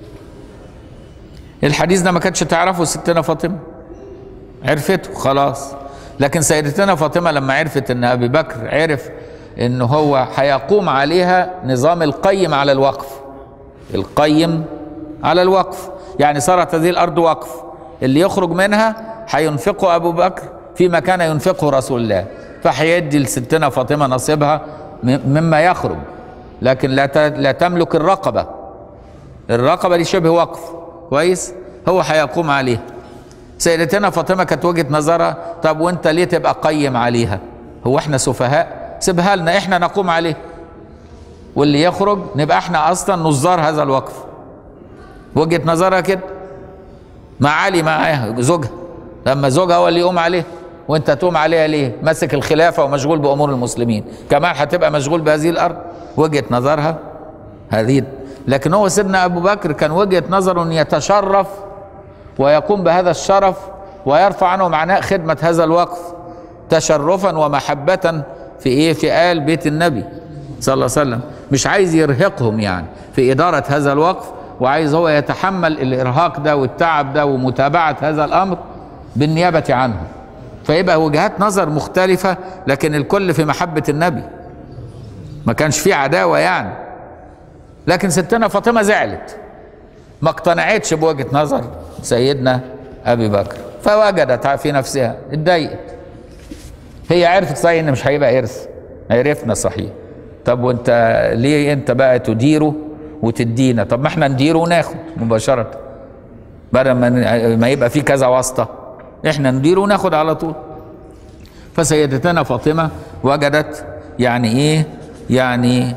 A: الحديث ده ما كانتش تعرفه ستنا فاطمه عرفته خلاص لكن سيدتنا فاطمه لما عرفت ان ابي بكر عرف ان هو هيقوم عليها نظام القيم على الوقف القيم على الوقف يعني صارت هذه الارض وقف اللي يخرج منها هينفقه ابو بكر فيما كان ينفقه رسول الله فهيدي لستنا فاطمه نصيبها مما يخرج لكن لا لا تملك الرقبه الرقبه دي شبه وقف كويس هو هيقوم عليها سيدتنا فاطمه كانت وجهه نظرها طب وانت ليه تبقى قيم عليها هو احنا سفهاء سيبها لنا احنا نقوم عليه واللي يخرج نبقى احنا اصلا نظار هذا الوقف وجهه نظرها كده مع علي معاها زوجها لما زوجها هو اللي يقوم عليه وانت تقوم عليها ليه ماسك الخلافه ومشغول بامور المسلمين كمان هتبقى مشغول بهذه الارض وجهه نظرها هذه لكن هو سيدنا ابو بكر كان وجهه نظره ان يتشرف ويقوم بهذا الشرف ويرفع عنه معناه خدمه هذا الوقف تشرفا ومحبه في ايه في ال بيت النبي صلى الله عليه وسلم مش عايز يرهقهم يعني في اداره هذا الوقف وعايز هو يتحمل الارهاق ده والتعب ده ومتابعه هذا الامر بالنيابه عنه فيبقى وجهات نظر مختلفه لكن الكل في محبه النبي ما كانش في عداوه يعني لكن ستنا فاطمه زعلت ما اقتنعتش بوجهه نظر سيدنا ابي بكر فوجدت في نفسها اتضايقت هي عرفت صحيح ان مش هيبقى ارث عرفنا صحيح طب وانت ليه انت بقى تديره وتدينا طب ما احنا نديره وناخد مباشره بدل ما ما يبقى في كذا واسطه احنا نديره وناخد على طول فسيدتنا فاطمه وجدت يعني ايه يعني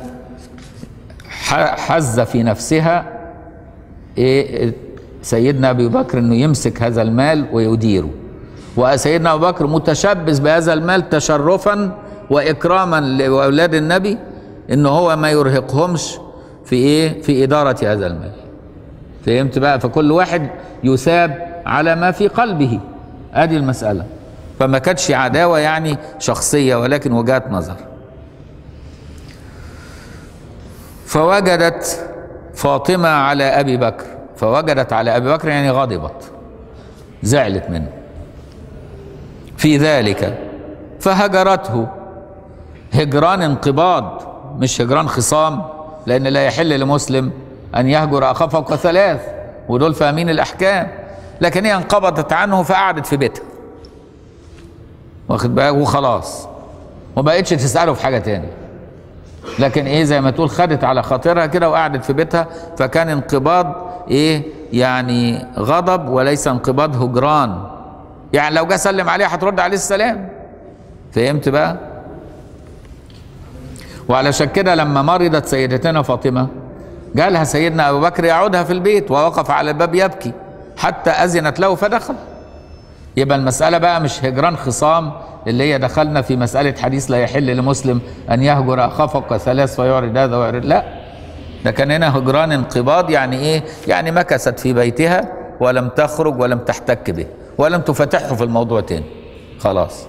A: حز في نفسها إيه سيدنا ابي بكر انه يمسك هذا المال ويديره وسيدنا ابو بكر متشبث بهذا المال تشرفا واكراما لاولاد النبي ان هو ما يرهقهمش في ايه في اداره هذا المال فهمت بقى فكل واحد يثاب على ما في قلبه ادي المساله فما كانتش عداوه يعني شخصيه ولكن وجهات نظر فوجدت فاطمه على ابي بكر فوجدت على ابي بكر يعني غضبت زعلت منه في ذلك فهجرته هجران انقباض مش هجران خصام لان لا يحل لمسلم ان يهجر اخاه فوق ثلاث ودول فاهمين الاحكام لكن هي انقبضت عنه فقعدت في بيتها واخد بالك وخلاص وما بقتش تساله في حاجه تاني لكن ايه زي ما تقول خدت على خاطرها كده وقعدت في بيتها فكان انقباض ايه يعني غضب وليس انقباض هجران يعني لو جه سلم عليها هترد عليه السلام فهمت بقى وعلشان كده لما مرضت سيدتنا فاطمة جالها سيدنا أبو بكر يعودها في البيت ووقف على الباب يبكي حتى أذنت له فدخل يبقى المسألة بقى مش هجران خصام اللي هي دخلنا في مسألة حديث لا يحل لمسلم أن يهجر أخاه فوق ثلاث فيعرض هذا ويعرض لا ده كان هنا هجران انقباض يعني إيه؟ يعني مكثت في بيتها ولم تخرج ولم تحتك به ولم تفتحه في الموضوع تاني خلاص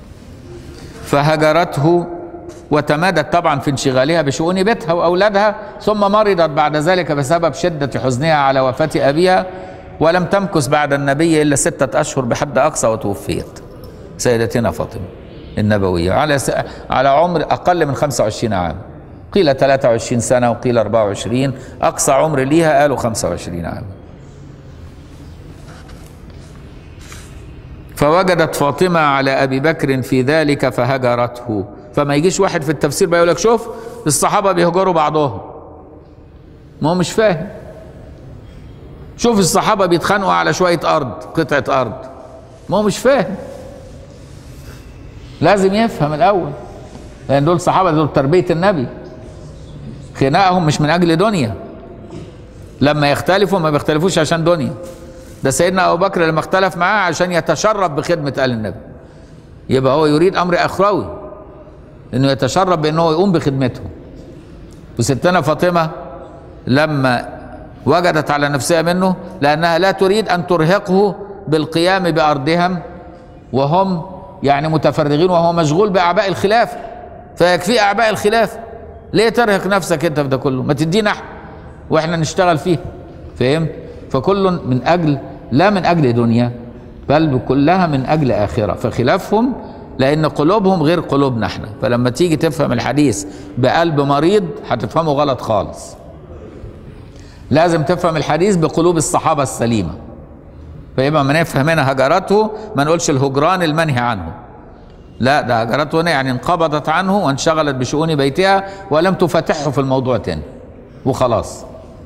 A: فهجرته وتمادت طبعا في انشغالها بشؤون بيتها واولادها ثم مرضت بعد ذلك بسبب شده حزنها على وفاه ابيها ولم تمكث بعد النبي الا سته اشهر بحد اقصى وتوفيت سيدتنا فاطمه النبويه على س... على عمر اقل من 25 عام قيل 23 سنه وقيل 24 اقصى عمر ليها قالوا 25 عام فوجدت فاطمة على أبي بكر في ذلك فهجرته فما يجيش واحد في التفسير بقى يقول لك شوف الصحابة بيهجروا بعضهم ما هو مش فاهم شوف الصحابة بيتخانقوا على شوية أرض قطعة أرض ما هو مش فاهم لازم يفهم الأول لأن دول صحابة دول تربية النبي خناقهم مش من أجل دنيا لما يختلفوا ما بيختلفوش عشان دنيا ده سيدنا ابو بكر لما اختلف معاه عشان يتشرف بخدمه ال النبي يبقى هو يريد امر اخروي انه يتشرف بانه يقوم بخدمته وستنا فاطمه لما وجدت على نفسها منه لانها لا تريد ان ترهقه بالقيام بارضهم وهم يعني متفرغين وهو مشغول باعباء الخلافه فيكفي اعباء الخلافه ليه ترهق نفسك انت في ده كله ما تدينا احنا واحنا نشتغل فيه فهمت فكل من اجل لا من اجل دنيا بل كلها من اجل اخره فخلافهم لان قلوبهم غير قلوبنا احنا فلما تيجي تفهم الحديث بقلب مريض هتفهمه غلط خالص لازم تفهم الحديث بقلوب الصحابه السليمه فيبقى ما نفهم هنا هجرته ما نقولش الهجران المنهي عنه لا ده هجرته هنا يعني انقبضت عنه وانشغلت بشؤون بيتها ولم تفتحه في الموضوع تاني وخلاص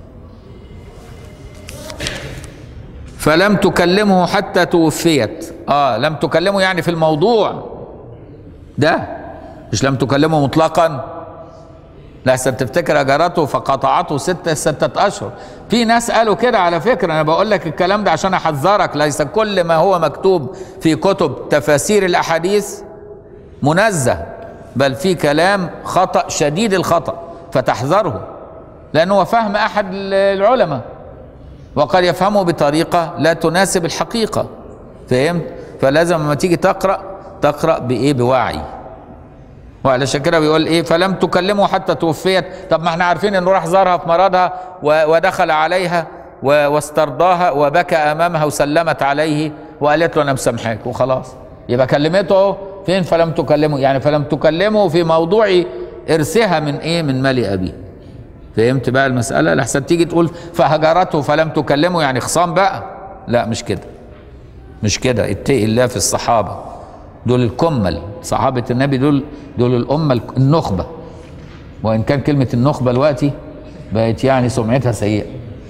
A: فلم تكلمه حتى توفيت اه لم تكلمه يعني في الموضوع ده مش لم تكلمه مطلقا لا تفتكر اجرته فقطعته ستة ستة اشهر في ناس قالوا كده على فكرة انا بقول لك الكلام ده عشان احذرك ليس كل ما هو مكتوب في كتب تفاسير الاحاديث منزه بل في كلام خطأ شديد الخطأ فتحذره لانه هو فهم احد العلماء وقد يفهمه بطريقه لا تناسب الحقيقه فهمت فلازم لما تيجي تقرا تقرا بايه بوعي وعلشان كده بيقول ايه فلم تكلمه حتى توفيت طب ما احنا عارفين انه راح زارها في مرضها ودخل عليها واسترضاها وبكى امامها وسلمت عليه وقالت له انا مسامحاك وخلاص يبقى كلمته فين فلم تكلمه يعني فلم تكلمه في موضوع ارثها من ايه من مال ابيه فهمت بقى المسألة لحسن تيجي تقول فهجرته فلم تكلمه يعني خصام بقى لا مش كده مش كده اتقي الله في الصحابة دول الكمل صحابة النبي دول دول الأمة النخبة وإن كان كلمة النخبة دلوقتي بقت يعني سمعتها سيئة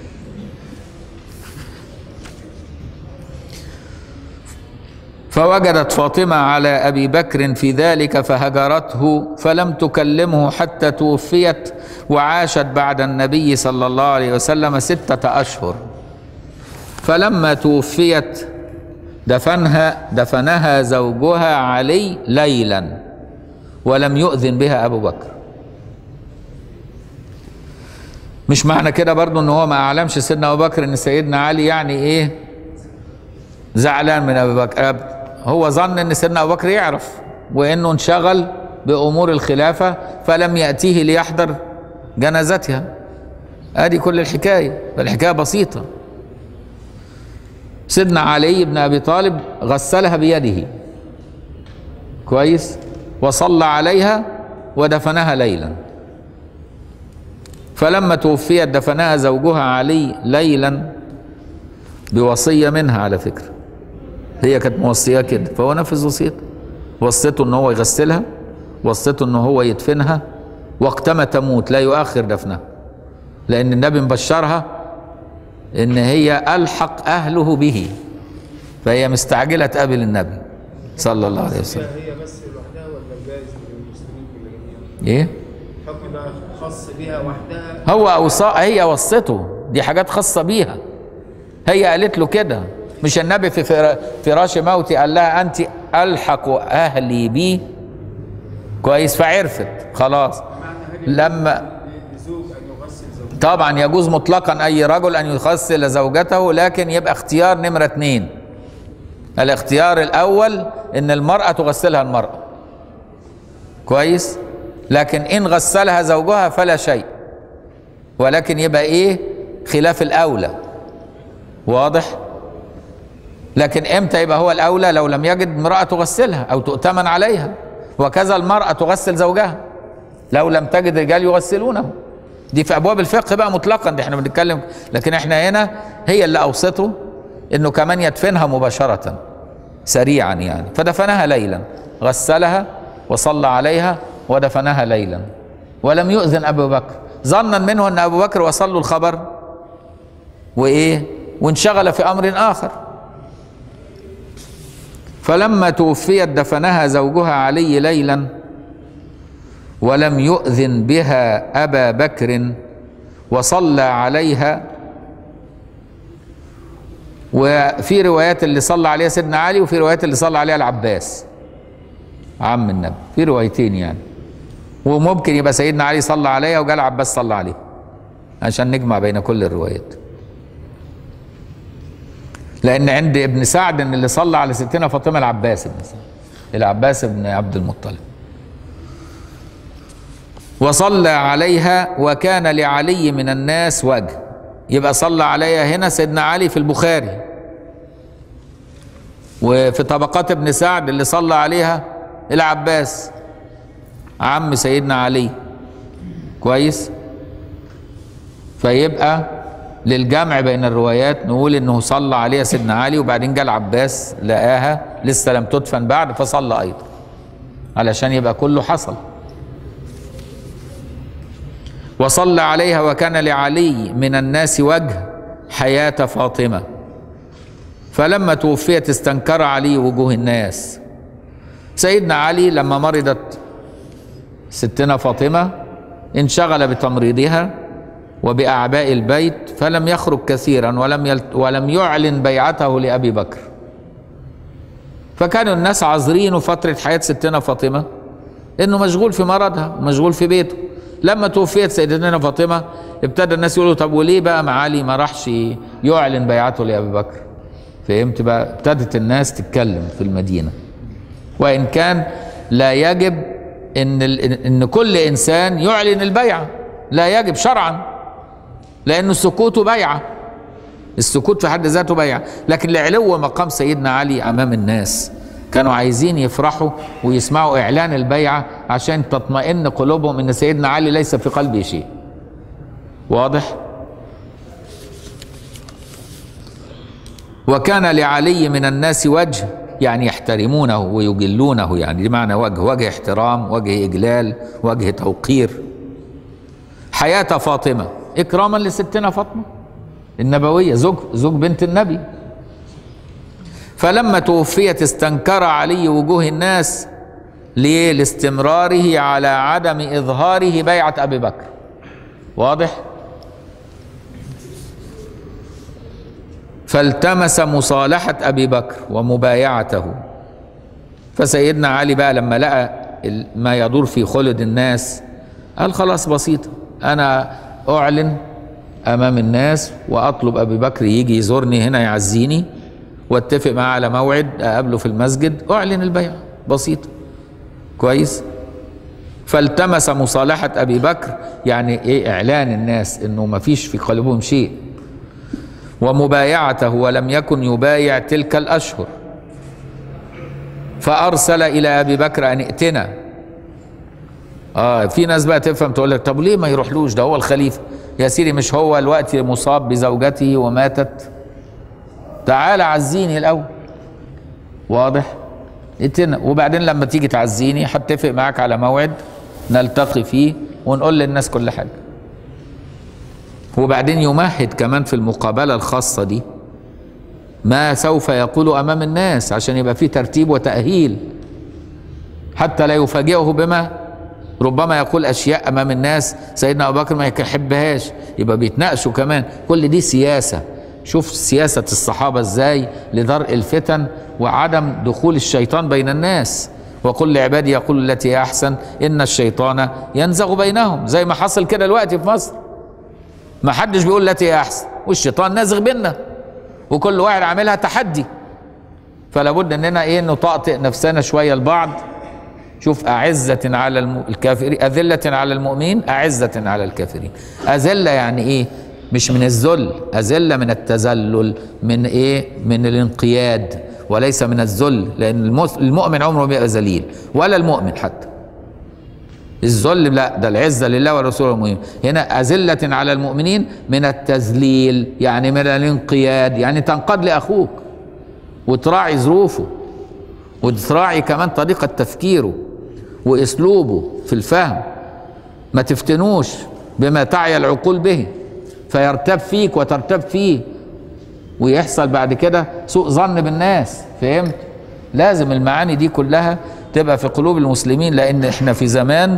A: فوجدت فاطمة على أبي بكر في ذلك فهجرته فلم تكلمه حتى توفيت وعاشت بعد النبي صلى الله عليه وسلم ستة أشهر فلما توفيت دفنها دفنها زوجها علي ليلا ولم يؤذن بها أبو بكر مش معنى كده برضو ان هو ما اعلمش سيدنا ابو بكر ان سيدنا علي يعني ايه زعلان من ابي بكر هو ظن ان سيدنا ابو بكر يعرف وانه انشغل بامور الخلافه فلم ياتيه ليحضر جنازتها ادي كل الحكايه الحكايه بسيطه سيدنا علي بن ابي طالب غسلها بيده كويس وصلى عليها ودفنها ليلا فلما توفيت دفنها زوجها علي ليلا بوصيه منها على فكره هي كانت موصيه كده فهو نفذ وصيته وصيته ان هو يغسلها وصيته ان هو يدفنها وقتما تموت لا يؤخر دفنها لان النبي مبشرها ان هي الحق اهله به فهي مستعجلة تقابل النبي صلى الله عليه وسلم
B: هي بس لوحدها ولا جايز للمسلمين كل جميعا؟
A: ايه
B: حكم بقى خاص بها وحدها
A: هو أوصى هي وصته دي حاجات خاصة بيها هي قالت له كده مش النبي في فر- فراش موتي قال لها أنت ألحق أهلي بي كويس فعرفت خلاص لما
B: لزوج ان يغسل زوجته
A: طبعا يجوز مطلقا أي رجل أن يغسل زوجته لكن يبقى اختيار نمرة اتنين الاختيار الأول إن المرأة تغسلها المرأة كويس لكن إن غسلها زوجها فلا شيء ولكن يبقى إيه خلاف الأولى واضح لكن امتى يبقى هو الاولى لو لم يجد امراه تغسلها او تؤتمن عليها وكذا المراه تغسل زوجها لو لم تجد رجال يغسلونه دي في ابواب الفقه بقى مطلقا دي احنا بنتكلم لكن احنا هنا هي اللي اوصته انه كمان يدفنها مباشره سريعا يعني فدفنها ليلا غسلها وصلى عليها ودفنها ليلا ولم يؤذن ابو بكر ظنا منه ان ابو بكر وصل له الخبر وايه وانشغل في امر اخر فلما توفيت دفنها زوجها علي ليلا ولم يؤذن بها ابا بكر وصلى عليها وفي روايات اللي صلى عليها سيدنا علي وفي روايات اللي صلى عليها العباس عم النبي في روايتين يعني وممكن يبقى سيدنا علي صلى عليها وجاء العباس صلى عليه عشان نجمع بين كل الروايات لان عند ابن سعد ان اللي صلى على ستنا فاطمه العباس بن سعد العباس بن عبد المطلب وصلى عليها وكان لعلي من الناس وجه يبقى صلى عليها هنا سيدنا علي في البخاري وفي طبقات ابن سعد اللي صلى عليها العباس عم سيدنا علي كويس فيبقى للجمع بين الروايات نقول انه صلى عليها سيدنا علي وبعدين جاء العباس لقاها لسه لم تدفن بعد فصلى ايضا علشان يبقى كله حصل وصلى عليها وكان لعلي من الناس وجه حياة فاطمة فلما توفيت استنكر علي وجوه الناس سيدنا علي لما مرضت ستنا فاطمة انشغل بتمريضها وبأعباء البيت فلم يخرج كثيرا ولم يلت ولم يعلن بيعته لأبي بكر فكانوا الناس عذرينه فترة حياة ستنا فاطمة انه مشغول في مرضها ومشغول في بيته لما توفيت سيدتنا فاطمة ابتدى الناس يقولوا طب وليه بقى معالي ما راحش يعلن بيعته لأبي بكر فهمت بقى ابتدت الناس تتكلم في المدينة وإن كان لا يجب إن ال- إن كل إنسان يعلن البيعة لا يجب شرعا لأن السكوت بيعة السكوت في حد ذاته بيعة لكن لعلو مقام سيدنا علي أمام الناس كانوا عايزين يفرحوا ويسمعوا إعلان البيعة عشان تطمئن قلوبهم إن سيدنا علي ليس في قلبه شيء واضح؟ وكان لعلي من الناس وجه يعني يحترمونه ويجلونه يعني دي معنى وجه وجه احترام وجه إجلال وجه توقير حياة فاطمة إكراما لستنا فاطمة النبوية زوج زوج بنت النبي فلما توفيت استنكر علي وجوه الناس ليه لاستمراره على عدم إظهاره بيعة أبي بكر واضح فالتمس مصالحة أبي بكر ومبايعته فسيدنا علي بقى لما لقى ال- ما يدور في خلد الناس قال خلاص بسيطة أنا أعلن أمام الناس وأطلب أبي بكر يجي يزورني هنا يعزيني واتفق معاه على موعد أقابله في المسجد أعلن البيعة بسيطة كويس فالتمس مصالحة أبي بكر يعني إيه إعلان الناس إنه ما فيش في قلبهم شيء ومبايعته ولم يكن يبايع تلك الأشهر فأرسل إلى أبي بكر أن ائتنا آه في ناس بقى تفهم تقول لك طب ليه ما يروحلوش ده هو الخليفة يا سيدي مش هو الوقت مصاب بزوجته وماتت تعال عزيني الأول واضح ائتنا وبعدين لما تيجي تعزيني هتفق معاك على موعد نلتقي فيه ونقول للناس كل حاجة وبعدين يمهد كمان في المقابلة الخاصة دي ما سوف يقول امام الناس عشان يبقى فيه ترتيب وتاهيل حتى لا يفاجئه بما ربما يقول اشياء امام الناس سيدنا ابو بكر ما يحبهاش يبقى بيتناقشوا كمان كل دي سياسه شوف سياسه الصحابه ازاي لدرء الفتن وعدم دخول الشيطان بين الناس وقل لعبادي يقول التي هي احسن ان الشيطان ينزغ بينهم زي ما حصل كده دلوقتي في مصر ما حدش بيقول التي هي احسن والشيطان نازغ بينا وكل واحد عاملها تحدي فلا بد اننا ايه نطأطئ نفسنا شويه لبعض شوف أعزة على الم- الكافرين أذلة على المؤمنين أعزة على الكافرين أذلة يعني إيه مش من الذل أذلة من التذلل من إيه من الانقياد وليس من الذل لأن المس- المؤمن عمره ما بيبقى ذليل ولا المؤمن حتى الذل لا ده العزة لله ورسوله المؤمنين هنا أذلة على المؤمنين من التذليل يعني من الانقياد يعني تنقاد لأخوك وتراعي ظروفه وتراعي كمان طريقة تفكيره واسلوبه في الفهم ما تفتنوش بما تعي العقول به فيرتاب فيك وترتاب فيه ويحصل بعد كده سوء ظن بالناس فهمت لازم المعاني دي كلها تبقى في قلوب المسلمين لان احنا في زمان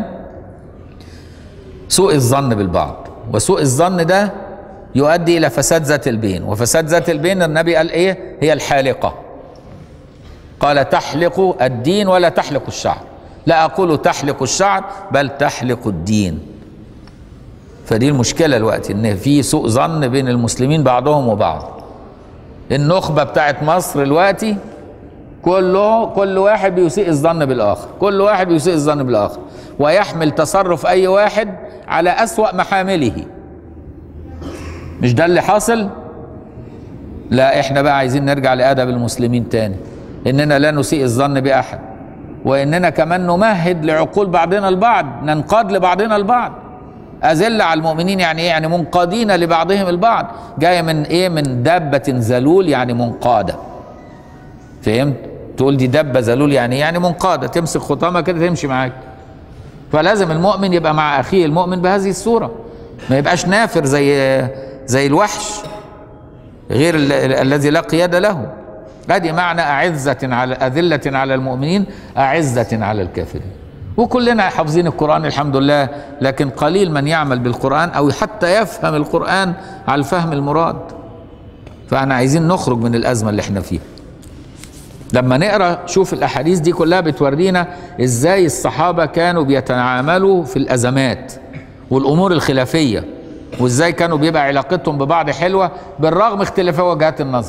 A: سوء الظن بالبعض وسوء الظن ده يؤدي الى فساد ذات البين وفساد ذات البين النبي قال ايه هي الحالقه قال تحلق الدين ولا تحلق الشعر لا أقول تحلق الشعر بل تحلق الدين فدي المشكلة الوقت إن في سوء ظن بين المسلمين بعضهم وبعض النخبة بتاعت مصر دلوقتي كله كل واحد بيسيء الظن بالآخر كل واحد بيسيء الظن بالآخر ويحمل تصرف أي واحد على أسوأ محامله مش ده اللي حاصل لا احنا بقى عايزين نرجع لادب المسلمين تاني اننا لا نسيء الظن باحد واننا كمان نمهد لعقول بعضنا البعض ننقاد لبعضنا البعض أذل على المؤمنين يعني ايه يعني منقادين لبعضهم البعض جايه من ايه من دابه ذلول يعني منقاده فهمت تقول دي دبه ذلول يعني إيه؟ يعني منقاده تمسك خطامه كده تمشي معاك فلازم المؤمن يبقى مع اخيه المؤمن بهذه الصوره ما يبقاش نافر زي زي الوحش غير ال- ال- الذي لا قيادة له ادي معنى أعزة على أذلة على المؤمنين أعزة على الكافرين وكلنا حافظين القرآن الحمد لله لكن قليل من يعمل بالقرآن أو حتى يفهم القرآن على الفهم المراد فاحنا عايزين نخرج من الأزمة اللي احنا فيها لما نقرا شوف الاحاديث دي كلها بتورينا ازاي الصحابه كانوا بيتعاملوا في الازمات والامور الخلافيه وازاي كانوا بيبقى علاقتهم ببعض حلوه بالرغم اختلاف وجهات النظر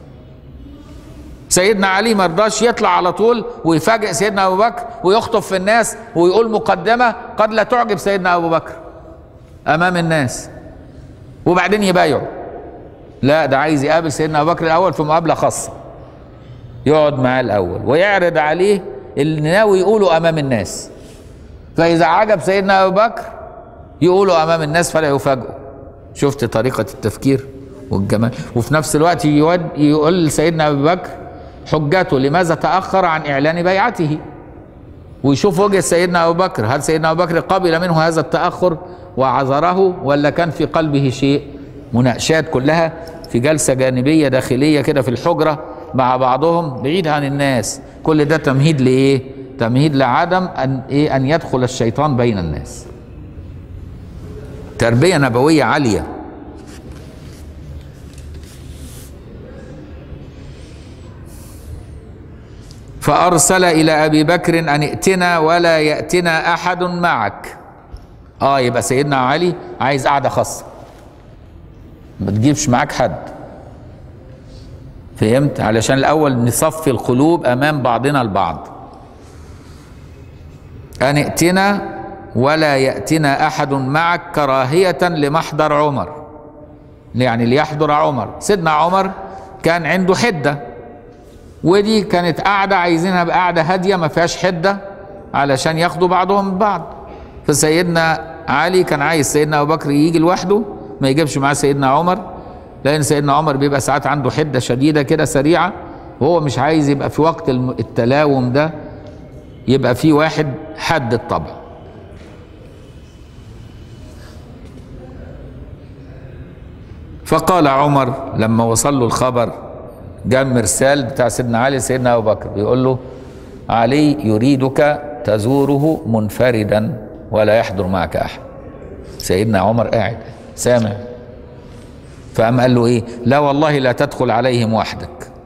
A: سيدنا علي ما رضاش يطلع على طول ويفاجئ سيدنا ابو بكر ويخطب في الناس ويقول مقدمه قد لا تعجب سيدنا ابو بكر امام الناس وبعدين يبايعوا لا ده عايز يقابل سيدنا ابو بكر الاول في مقابله خاصه يقعد معاه الاول ويعرض عليه اللي ناوي يقوله امام الناس فاذا عجب سيدنا ابو بكر يقوله امام الناس فلا يفاجئوا شفت طريقه التفكير والجمال وفي نفس الوقت يود يقول لسيدنا ابو بكر حجته لماذا تاخر عن اعلان بيعته ويشوف وجه سيدنا ابو بكر هل سيدنا ابو بكر قبل منه هذا التاخر وعذره ولا كان في قلبه شيء مناقشات كلها في جلسه جانبيه داخليه كده في الحجره مع بعضهم بعيد عن الناس كل ده تمهيد لايه تمهيد لعدم ان ايه ان يدخل الشيطان بين الناس تربيه نبويه عاليه فارسل الى ابي بكر ان ائتنا ولا ياتنا احد معك اه يبقى سيدنا علي عايز قعده خاصه ما تجيبش معاك حد فهمت علشان الاول نصفي القلوب امام بعضنا البعض ان ائتنا ولا ياتنا احد معك كراهيه لمحضر عمر يعني ليحضر عمر سيدنا عمر كان عنده حده ودي كانت قاعده عايزينها بقعده هاديه ما فيهاش حده علشان ياخدوا بعضهم من بعض فسيدنا علي كان عايز سيدنا ابو بكر يجي لوحده ما يجيبش معاه سيدنا عمر لان سيدنا عمر بيبقى ساعات عنده حده شديده كده سريعه وهو مش عايز يبقى في وقت الم- التلاوم ده يبقى في واحد حد الطبع فقال عمر لما وصل له الخبر جاء مرسال بتاع سيدنا علي سيدنا ابو بكر بيقول له علي يريدك تزوره منفردا ولا يحضر معك احد سيدنا عمر قاعد سامع فقام قال له ايه لا والله لا تدخل عليهم وحدك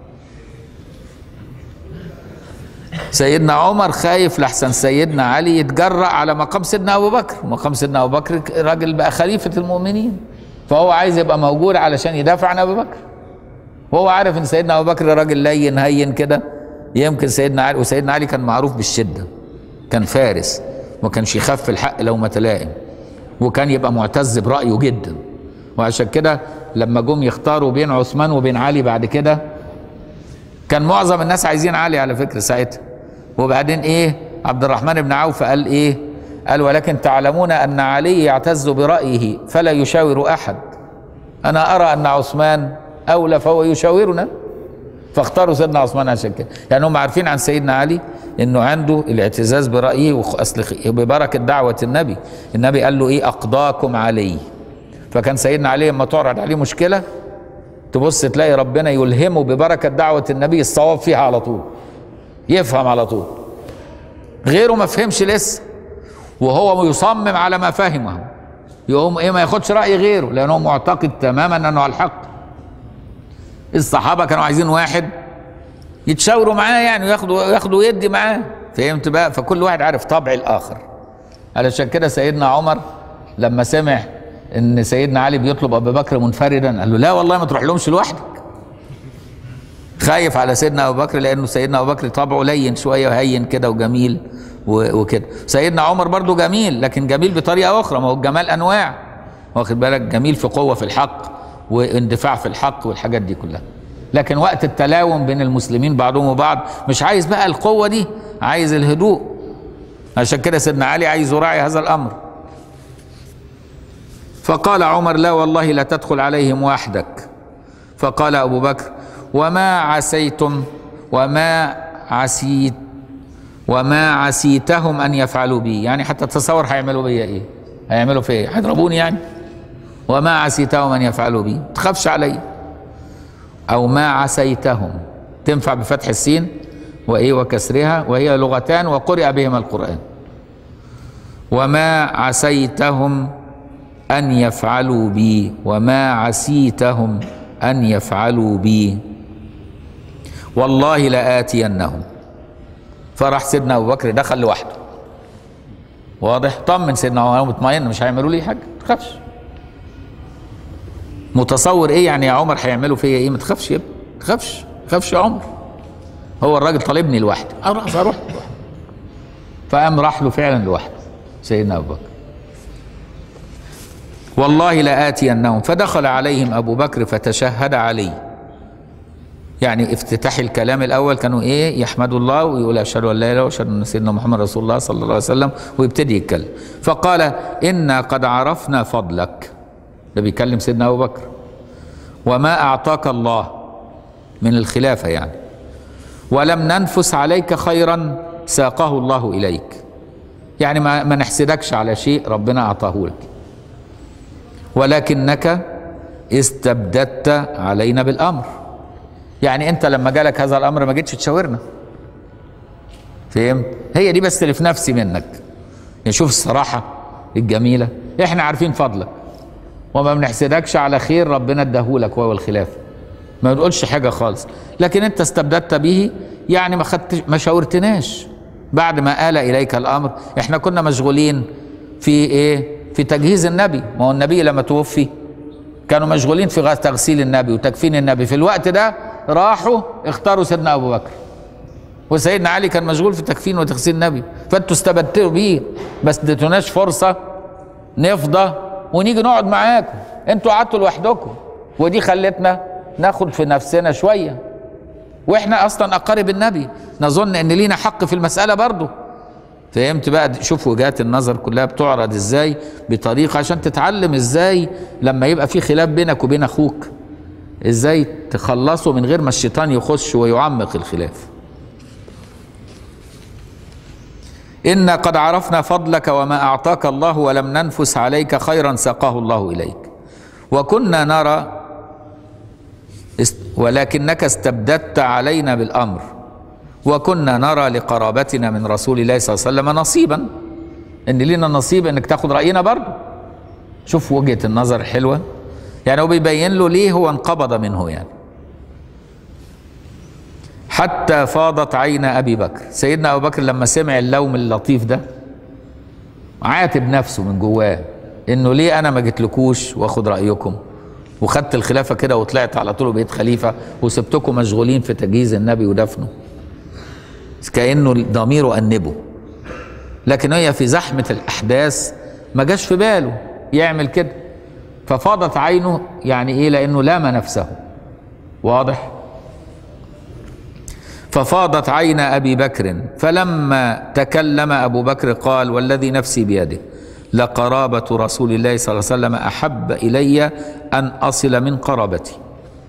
A: سيدنا عمر خايف لحسن سيدنا علي يتجرأ على مقام سيدنا ابو بكر مقام سيدنا ابو بكر راجل بقى خليفه المؤمنين فهو عايز يبقى موجود علشان يدافع عن ابو بكر وهو عارف ان سيدنا ابو بكر راجل لين هين كده يمكن سيدنا علي وسيدنا علي كان معروف بالشده كان فارس وما كانش يخاف الحق لو ما تلائم وكان يبقى معتز برايه جدا وعشان كده لما جم يختاروا بين عثمان وبين علي بعد كده كان معظم الناس عايزين علي على فكره ساعتها وبعدين ايه عبد الرحمن بن عوف قال ايه قال ولكن تعلمون ان علي يعتز برايه فلا يشاور احد انا ارى ان عثمان اولى فهو يشاورنا فاختاروا سيدنا عثمان عشان كده يعني هم عارفين عن سيدنا علي انه عنده الاعتزاز برايه واصل ببركه دعوه النبي النبي قال له ايه اقضاكم علي فكان سيدنا علي لما تعرض عليه مشكله تبص تلاقي ربنا يلهمه ببركه دعوه النبي الصواب فيها على طول يفهم على طول غيره ما فهمش لسه وهو يصمم على ما فهمه يقوم ايه ما ياخدش راي غيره لانه معتقد تماما انه على الحق الصحابه كانوا عايزين واحد يتشاوروا معاه يعني وياخدوا ياخدوا يدي معاه فهمت بقى فكل واحد عارف طبع الاخر علشان كده سيدنا عمر لما سمع ان سيدنا علي بيطلب ابو بكر منفردا قال له لا والله ما تروح لهمش لوحدك خايف على سيدنا ابو بكر لانه سيدنا ابو بكر طبعه لين شويه وهين كده وجميل وكده سيدنا عمر برضو جميل لكن جميل بطريقه اخرى ما هو الجمال انواع واخد بالك جميل في قوه في الحق واندفاع في الحق والحاجات دي كلها لكن وقت التلاوم بين المسلمين بعضهم وبعض مش عايز بقى القوه دي عايز الهدوء عشان كده سيدنا علي عايز يراعي هذا الامر فقال عمر لا والله لا تدخل عليهم وحدك فقال ابو بكر وما عسيتم وما عسيت وما عسيتهم ان يفعلوا بي يعني حتى تصور هيعملوا بيا ايه هيعملوا في ايه هيضربوني يعني وما عسيتهم ان يفعلوا بي تخافش علي او ما عسيتهم تنفع بفتح السين وايه وكسرها وهي لغتان وقرئ بهما القران وما عسيتهم ان يفعلوا بي وما عسيتهم ان يفعلوا بي والله لآتينهم فراح سيدنا ابو بكر دخل لوحده واضح طمن سيدنا عمر مطمئن مش هيعملوا لي حاجه ما تخافش متصور ايه يعني يا عمر هيعملوا فيا ايه ما تخافش يا ابني ما تخافش ما تخافش يا عمر هو الراجل طالبني لوحدي اروح اروح لوحدي فقام راح له فعلا لوحده سيدنا ابو بكر والله لآتينهم فدخل عليهم أبو بكر فتشهد عليه يعني افتتاح الكلام الأول كانوا إيه يحمدوا الله ويقول أشهد أن لا إله إلا الله وأشهد أن سيدنا محمد رسول الله صلى الله عليه وسلم ويبتدي يتكلم فقال إنا قد عرفنا فضلك ده بيكلم سيدنا أبو بكر وما أعطاك الله من الخلافة يعني ولم ننفس عليك خيرا ساقه الله إليك يعني ما, ما نحسدكش على شيء ربنا أعطاه لك ولكنك استبددت علينا بالامر يعني انت لما جالك هذا الامر ما جيتش تشاورنا فهمت هي دي بس اللي في نفسي منك يعني شوف الصراحه الجميله احنا عارفين فضلك وما بنحسدكش على خير ربنا اداهولك وهو الخلافه ما بنقولش حاجه خالص لكن انت استبددت به يعني ما خدتش ما شاورتناش بعد ما آل اليك الامر احنا كنا مشغولين في ايه في تجهيز النبي ما هو النبي لما توفي كانوا مشغولين في تغسيل النبي وتكفين النبي في الوقت ده راحوا اختاروا سيدنا ابو بكر وسيدنا علي كان مشغول في تكفين وتغسيل النبي فانتوا استبدتوا بيه بس اديتوناش فرصه نفضى ونيجي نقعد معاكم انتوا قعدتوا لوحدكم ودي خلتنا ناخد في نفسنا شويه واحنا اصلا اقارب النبي نظن ان لينا حق في المساله برضه فهمت بقى شوف وجهات النظر كلها بتعرض ازاي بطريقه عشان تتعلم ازاي لما يبقى في خلاف بينك وبين اخوك ازاي تخلصه من غير ما الشيطان يخش ويعمق الخلاف إنا قد عرفنا فضلك وما أعطاك الله ولم ننفس عليك خيرا ساقاه الله إليك وكنا نرى ولكنك استبددت علينا بالامر وكنا نرى لقرابتنا من رسول الله صلى الله عليه وسلم نصيبا ان لنا نصيب انك تاخد راينا برضه شوف وجهه النظر الحلوه يعني هو بيبين له ليه هو انقبض منه يعني حتى فاضت عين ابي بكر سيدنا ابو بكر لما سمع اللوم اللطيف ده عاتب نفسه من جواه انه ليه انا ما جيتلكوش واخد رايكم وخدت الخلافه كده وطلعت على طول بقيت خليفه وسبتكم مشغولين في تجهيز النبي ودفنه كانه ضميره انبه لكن هي في زحمه الاحداث ما جاش في باله يعمل كده ففاضت عينه يعني ايه لانه لام نفسه واضح ففاضت عين ابي بكر فلما تكلم ابو بكر قال والذي نفسي بيده لقرابه رسول الله صلى الله عليه وسلم احب الي ان اصل من قرابتي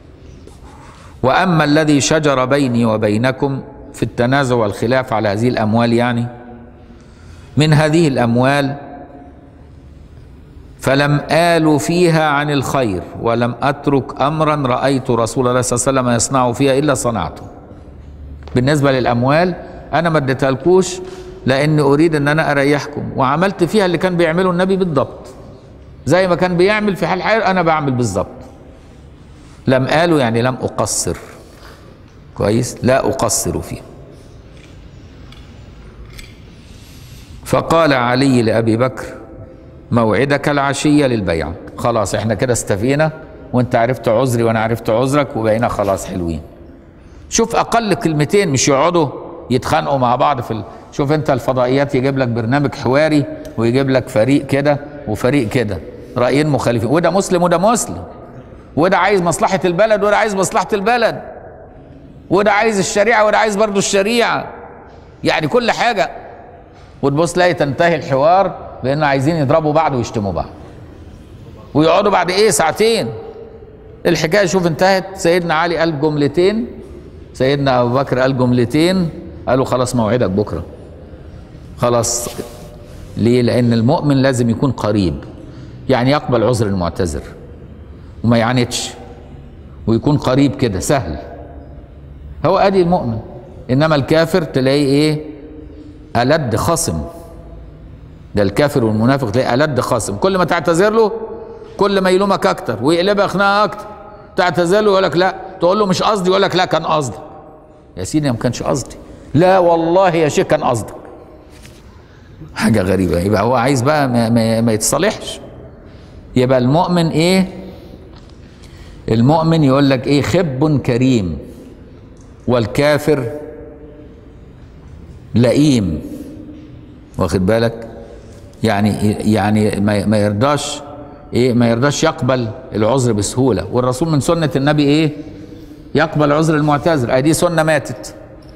A: واما الذي شجر بيني وبينكم في التنازع والخلاف على هذه الاموال يعني من هذه الاموال فلم آل فيها عن الخير ولم أترك أمرا رأيت رسول الله صلى الله عليه وسلم يصنع فيها إلا صنعته بالنسبة للأموال أنا ما اديتهالكوش لأني أريد أن أنا أريحكم وعملت فيها اللي كان بيعمله النبي بالضبط زي ما كان بيعمل في حال حير أنا بعمل بالضبط لم آلوا يعني لم أقصر كويس لا أقصر فيه فقال علي لأبي بكر موعدك العشية للبيع خلاص احنا كده استفينا وانت عرفت عذري وانا عرفت عذرك وبقينا خلاص حلوين شوف اقل كلمتين مش يقعدوا يتخانقوا مع بعض في ال... شوف انت الفضائيات يجيب لك برنامج حواري ويجيب لك فريق كده وفريق كده رايين مخالفين وده مسلم وده مسلم وده عايز مصلحه البلد وده عايز مصلحه البلد وده عايز الشريعه وده عايز برضه الشريعه يعني كل حاجه وتبص تلاقي تنتهي الحوار بان عايزين يضربوا بعض ويشتموا بعض ويقعدوا بعد ايه ساعتين الحكايه شوف انتهت سيدنا علي قال جملتين سيدنا ابو بكر قال جملتين قالوا خلاص موعدك بكره خلاص ليه لان المؤمن لازم يكون قريب يعني يقبل عذر المعتذر وما يعاندش ويكون قريب كده سهل هو ادي المؤمن انما الكافر تلاقيه ايه ألد خصم ده الكافر والمنافق تلاقيه ألد خصم كل ما تعتذر له كل ما يلومك اكتر ويقلبها خناقه اكتر تعتذر له يقول لك لا تقول له مش قصدي يقول لك لا كان قصدك يا سيدي ما كانش قصدي لا والله يا شيخ كان قصدك حاجه غريبه يبقى هو عايز بقى ما, ما, ما يتصالحش يبقى المؤمن ايه المؤمن يقول لك ايه خب كريم والكافر لئيم واخد بالك يعني يعني ما ما يرضاش ايه ما يرضاش يقبل العذر بسهوله والرسول من سنه النبي ايه يقبل عذر المعتذر ادي سنه ماتت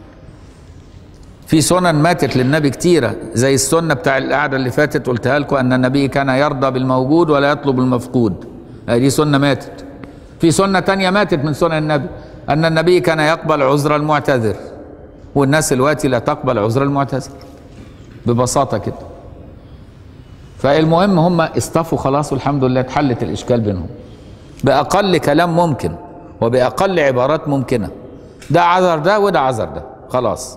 A: في سنن ماتت للنبي كتيره زي السنه بتاع القعده اللي فاتت قلتها لكم ان النبي كان يرضى بالموجود ولا يطلب المفقود ادي سنه ماتت في سنه تانية ماتت من سنن النبي ان النبي كان يقبل عذر المعتذر والناس دلوقتي لا تقبل عذر المعتذر ببساطه كده فالمهم هم اصطفوا خلاص والحمد لله اتحلت الاشكال بينهم باقل كلام ممكن وباقل عبارات ممكنه ده عذر ده وده عذر ده خلاص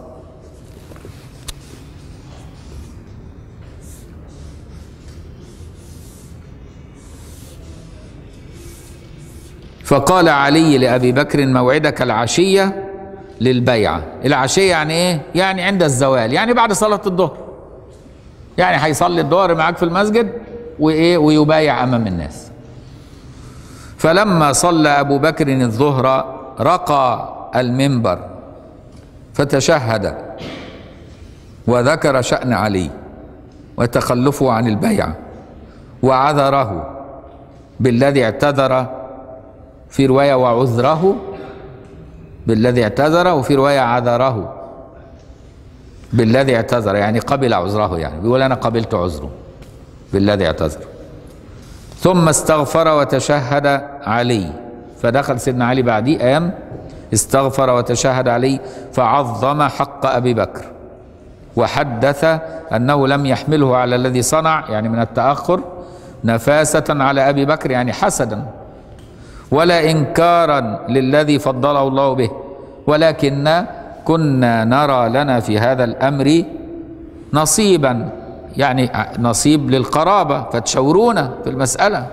A: فقال علي لابي بكر موعدك العشيه للبيعه العشيه يعني ايه يعني عند الزوال يعني بعد صلاه الظهر يعني هيصلي الظهر معاك في المسجد وايه ويبايع امام الناس فلما صلى ابو بكر الظهر رقى المنبر فتشهد وذكر شان علي وتخلفه عن البيعه وعذره بالذي اعتذر في روايه وعذره بالذي اعتذر وفي روايه عذره بالذي اعتذر يعني قبل عذره يعني بيقول انا قبلت عذره بالذي اعتذر ثم استغفر وتشهد علي فدخل سيدنا علي بعديه قام استغفر وتشهد علي فعظم حق ابي بكر وحدث انه لم يحمله على الذي صنع يعني من التاخر نفاسه على ابي بكر يعني حسدا ولا انكارا للذي فضله الله به ولكن كنا نرى لنا في هذا الامر نصيبا يعني نصيب للقرابه فتشورونا في المساله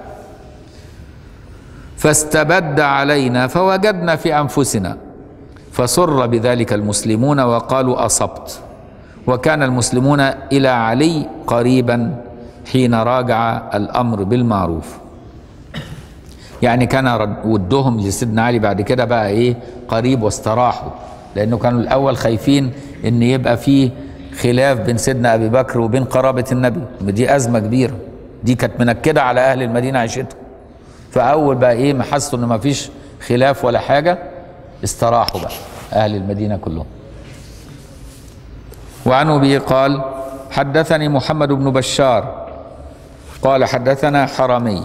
A: فاستبد علينا فوجدنا في انفسنا فسر بذلك المسلمون وقالوا اصبت وكان المسلمون الى علي قريبا حين راجع الامر بالمعروف يعني كان رد- ودهم لسيدنا علي بعد كده بقى ايه قريب واستراحوا لانه كانوا الاول خايفين ان يبقى فيه خلاف بين سيدنا ابي بكر وبين قرابه النبي دي ازمه كبيره دي كانت منكده على اهل المدينه عيشتهم فاول بقى ايه ما حسوا ان ما فيش خلاف ولا حاجه استراحوا بقى اهل المدينه كلهم وعن ابي قال حدثني محمد بن بشار قال حدثنا حرمي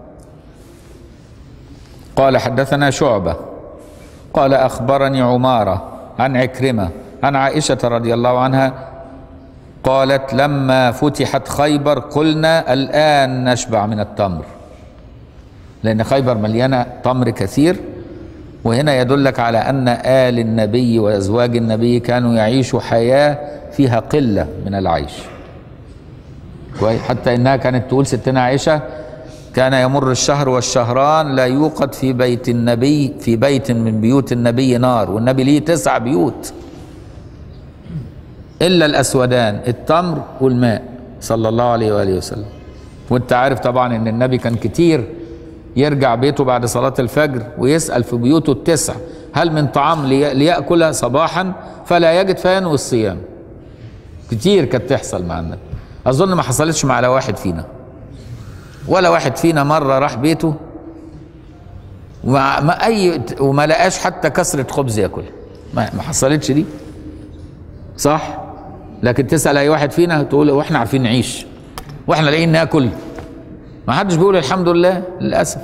A: قال حدثنا شعبه قال اخبرني عماره عن عكرمه عن عائشه رضي الله عنها قالت لما فتحت خيبر قلنا الان نشبع من التمر لان خيبر مليانه تمر كثير وهنا يدلك على ان ال النبي وازواج النبي كانوا يعيشوا حياه فيها قله من العيش كويس حتى انها كانت تقول ستنا عائشه كان يمر الشهر والشهران لا يوقد في بيت النبي في بيت من بيوت النبي نار والنبي ليه تسع بيوت الا الاسودان التمر والماء صلى الله عليه واله وسلم وانت عارف طبعا ان النبي كان كتير يرجع بيته بعد صلاة الفجر ويسأل في بيوته التسع هل من طعام لي- ليأكل صباحا فلا يجد فينوي الصيام كتير كانت تحصل مع النبي أظن ما حصلتش مع لا واحد فينا ولا واحد فينا مرة راح بيته وما ما أي وما لقاش حتى كسرة خبز ياكل ما ما حصلتش دي صح لكن تسأل أي واحد فينا تقول واحنا عارفين نعيش واحنا لاقيين ناكل ما حدش بيقول الحمد لله للاسف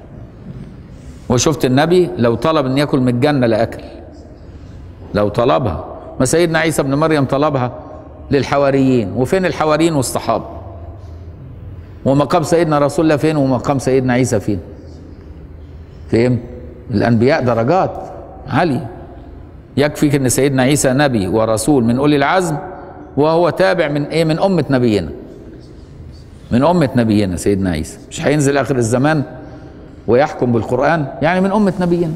A: وشفت النبي لو طلب ان ياكل من الجنه لاكل لو طلبها ما سيدنا عيسى ابن مريم طلبها للحواريين وفين الحواريين والصحابه ومقام سيدنا رسول الله فين ومقام سيدنا عيسى فين فهم الانبياء درجات عاليه يكفيك ان سيدنا عيسى نبي ورسول من اولي العزم وهو تابع من ايه من امه نبينا من أمة نبينا سيدنا عيسى مش هينزل آخر الزمان ويحكم بالقرآن يعني من أمة نبينا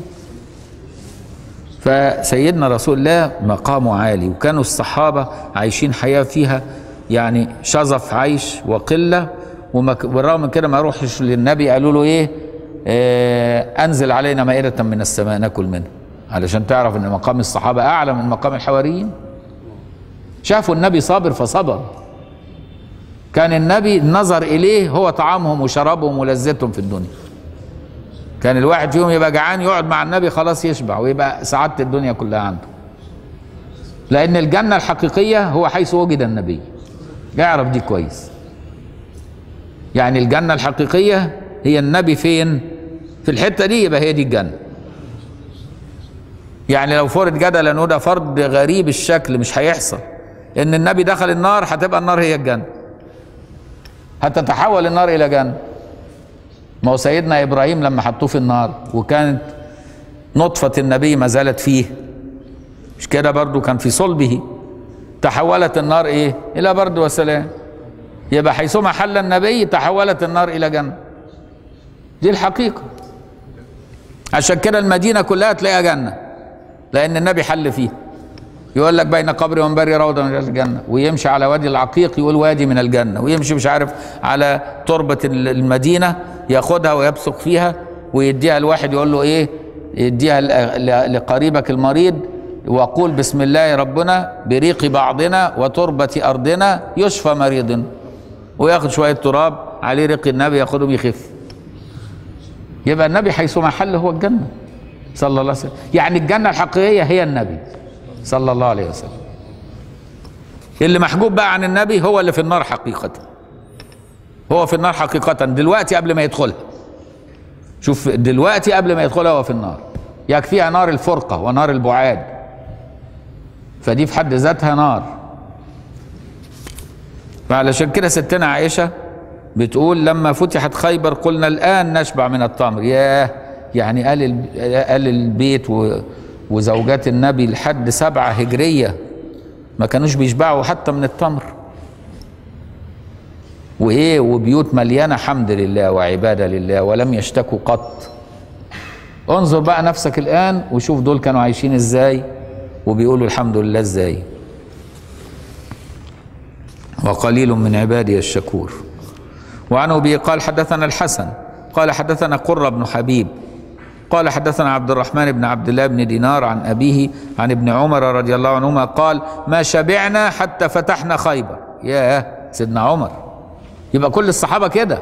A: فسيدنا رسول الله مقامه عالي وكانوا الصحابة عايشين حياة فيها يعني شظف عيش وقلة وما- بالرغم من كده ما يروحش للنبي قالوا له ايه آه انزل علينا مائدة من السماء ناكل منها علشان تعرف ان مقام الصحابة اعلى من مقام الحواريين شافوا النبي صابر فصبر كان النبي النظر اليه هو طعامهم وشرابهم ولذتهم في الدنيا كان الواحد فيهم يبقى جعان يقعد مع النبي خلاص يشبع ويبقى سعادة الدنيا كلها عنده لأن الجنة الحقيقية هو حيث وجد النبي اعرف دي كويس يعني الجنة الحقيقية هي النبي فين في الحتة دي يبقى هي دي الجنة يعني لو فرض جدلا انه ده فرض غريب الشكل مش هيحصل ان النبي دخل النار هتبقى النار هي الجنه هتتحول النار الى جنه ما هو سيدنا ابراهيم لما حطوه في النار وكانت نطفه النبي ما زالت فيه مش كده برضو كان في صلبه تحولت النار ايه الى برد وسلام يبقى حيثما حل النبي تحولت النار الى جنه دي الحقيقه عشان كده المدينه كلها تلاقيها جنه لان النبي حل فيه يقول لك بين قبري ومنبري روضه من رياض الجنه ويمشي على وادي العقيق يقول وادي من الجنه ويمشي مش عارف على تربه المدينه ياخدها ويبصق فيها ويديها الواحد يقول له ايه يديها ل- ل- لقريبك المريض وقول بسم الله ربنا بريق بعضنا وتربة أرضنا يشفى مريض وياخد شوية تراب عليه ريق النبي ياخدهم يخف يبقى النبي حيثما حل هو الجنة صلى الله عليه وسلم يعني الجنة الحقيقية هي النبي صلى الله عليه وسلم اللي محجوب بقى عن النبي هو اللي في النار حقيقة هو في النار حقيقة دلوقتي قبل ما يدخلها شوف دلوقتي قبل ما يدخلها هو في النار يكفيها نار الفرقة ونار البعاد فدي في حد ذاتها نار فعلشان كده ستنا عائشة بتقول لما فتحت خيبر قلنا الآن نشبع من التمر ياه يعني قال ال- قال البيت و- وزوجات النبي لحد سبعة هجرية ما كانوش بيشبعوا حتى من التمر وايه وبيوت مليانه حمد لله وعباده لله ولم يشتكوا قط انظر بقى نفسك الان وشوف دول كانوا عايشين ازاي وبيقولوا الحمد لله ازاي وقليل من عبادي الشكور وعن ابي قال حدثنا الحسن قال حدثنا قرة بن حبيب قال حدثنا عبد الرحمن بن عبد الله بن دينار عن أبيه عن ابن عمر رضي الله عنهما قال ما شبعنا حتى فتحنا خيبر ياه سيدنا عمر يبقى كل الصحابة كده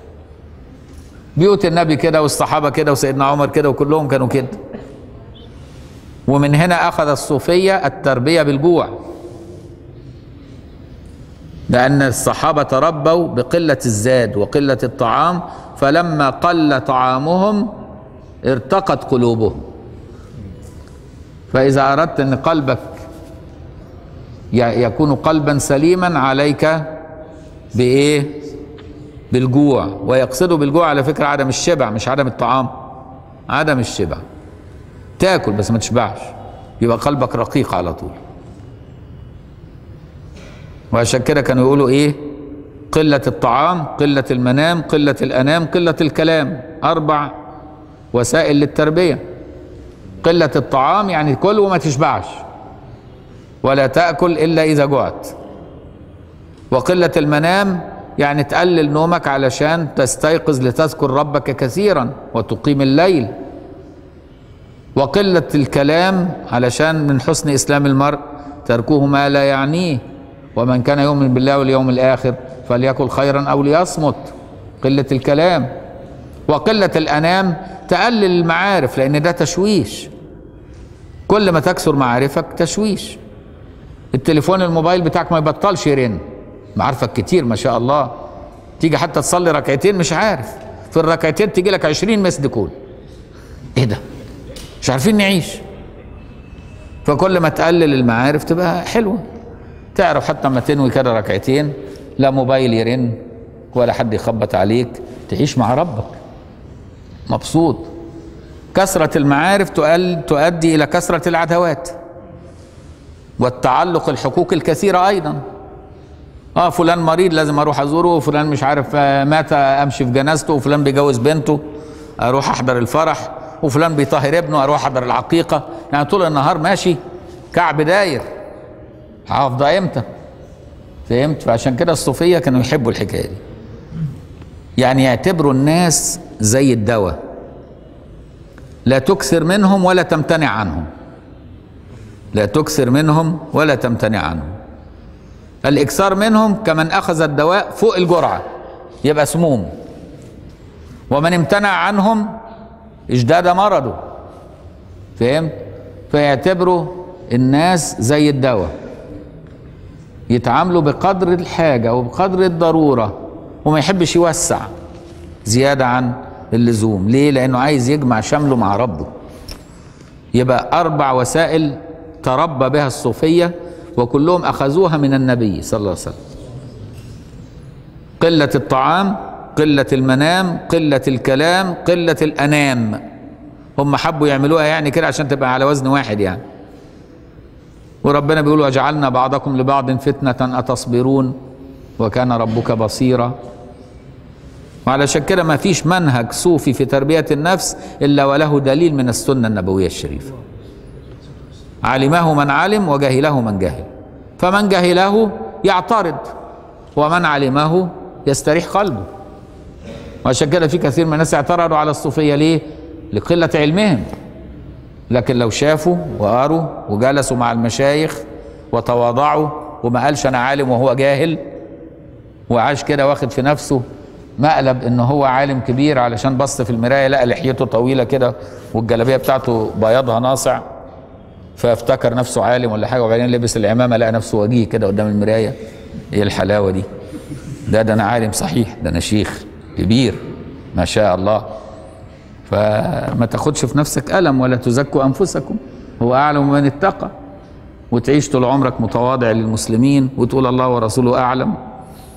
A: بيوت النبي كده والصحابة كده وسيدنا عمر كده وكلهم كانوا كده ومن هنا أخذ الصوفية التربية بالجوع لأن الصحابة تربوا بقلة الزاد وقلة الطعام فلما قل طعامهم ارتقت قلوبهم فإذا أردت أن قلبك ي- يكون قلبا سليما عليك بإيه؟ بالجوع ويقصدوا بالجوع على فكرة عدم الشبع مش عدم الطعام عدم الشبع تاكل بس ما تشبعش يبقى قلبك رقيق على طول وعشان كده كانوا يقولوا ايه قلة الطعام قلة المنام قلة الأنام قلة الكلام أربع وسائل للتربية قلة الطعام يعني كل وما تشبعش ولا تأكل إلا إذا جعت وقلة المنام يعني تقلل نومك علشان تستيقظ لتذكر ربك كثيرا وتقيم الليل وقلة الكلام علشان من حسن إسلام المرء تركه ما لا يعنيه ومن كان يؤمن بالله واليوم الآخر فليقل خيرا أو ليصمت قلة الكلام وقلة الأنام تقلل المعارف لأن ده تشويش كل ما تكثر معارفك تشويش التليفون الموبايل بتاعك ما يبطلش يرن معارفك كتير ما شاء الله تيجي حتى تصلي ركعتين مش عارف في الركعتين تيجي لك 20 مسد كول ايه ده مش عارفين نعيش فكل ما تقلل المعارف تبقى حلوه تعرف حتى ما تنوي كده ركعتين لا موبايل يرن ولا حد يخبط عليك تعيش مع ربك مبسوط كثرة المعارف تؤل- تؤدي إلى كثرة العداوات والتعلق الحقوق الكثيرة أيضا اه فلان مريض لازم اروح ازوره وفلان مش عارف آه، مات امشي في جنازته وفلان بيجوز بنته اروح احضر الفرح وفلان بيطهر ابنه اروح احضر العقيقه يعني طول النهار ماشي كعب داير هفضى امتى فهمت فعشان كده الصوفيه كانوا يحبوا الحكايه دي يعني يعتبروا الناس زي الدواء لا تكثر منهم ولا تمتنع عنهم لا تكثر منهم ولا تمتنع عنهم الاكثار منهم كمن اخذ الدواء فوق الجرعه يبقى سموم ومن امتنع عنهم ازداد مرضه فهمت فيعتبروا الناس زي الدواء يتعاملوا بقدر الحاجه وبقدر الضروره وما يحبش يوسع زياده عن اللزوم ليه لانه عايز يجمع شمله مع ربه يبقى اربع وسائل تربى بها الصوفيه وكلهم اخذوها من النبي صلى الله عليه وسلم قله الطعام قله المنام قله الكلام قله الانام هم حبوا يعملوها يعني كده عشان تبقى على وزن واحد يعني وربنا بيقول وجعلنا بعضكم لبعض فتنة أتصبرون وكان ربك بصيرا وعلشان كده ما فيش منهج صوفي في تربية النفس إلا وله دليل من السنة النبوية الشريفة علمه من علم وجهله من جهل فمن جهله يعترض ومن علمه يستريح قلبه وعشان كده في كثير من الناس اعترضوا على الصوفية ليه؟ لقلة علمهم لكن لو شافوا وقروا وجلسوا مع المشايخ وتواضعوا وما قالش انا عالم وهو جاهل وعاش كده واخد في نفسه مقلب ان هو عالم كبير علشان بص في المرايه لقى لحيته طويله كده والجلابيه بتاعته بياضها ناصع فافتكر نفسه عالم ولا حاجه وبعدين لبس العمامه لقى نفسه وجيه كده قدام المرايه ايه الحلاوه دي ده ده انا عالم صحيح ده انا شيخ كبير ما شاء الله فما تاخدش في نفسك ألم ولا تزكوا أنفسكم هو أعلم من اتقى وتعيش طول عمرك متواضع للمسلمين وتقول الله ورسوله أعلم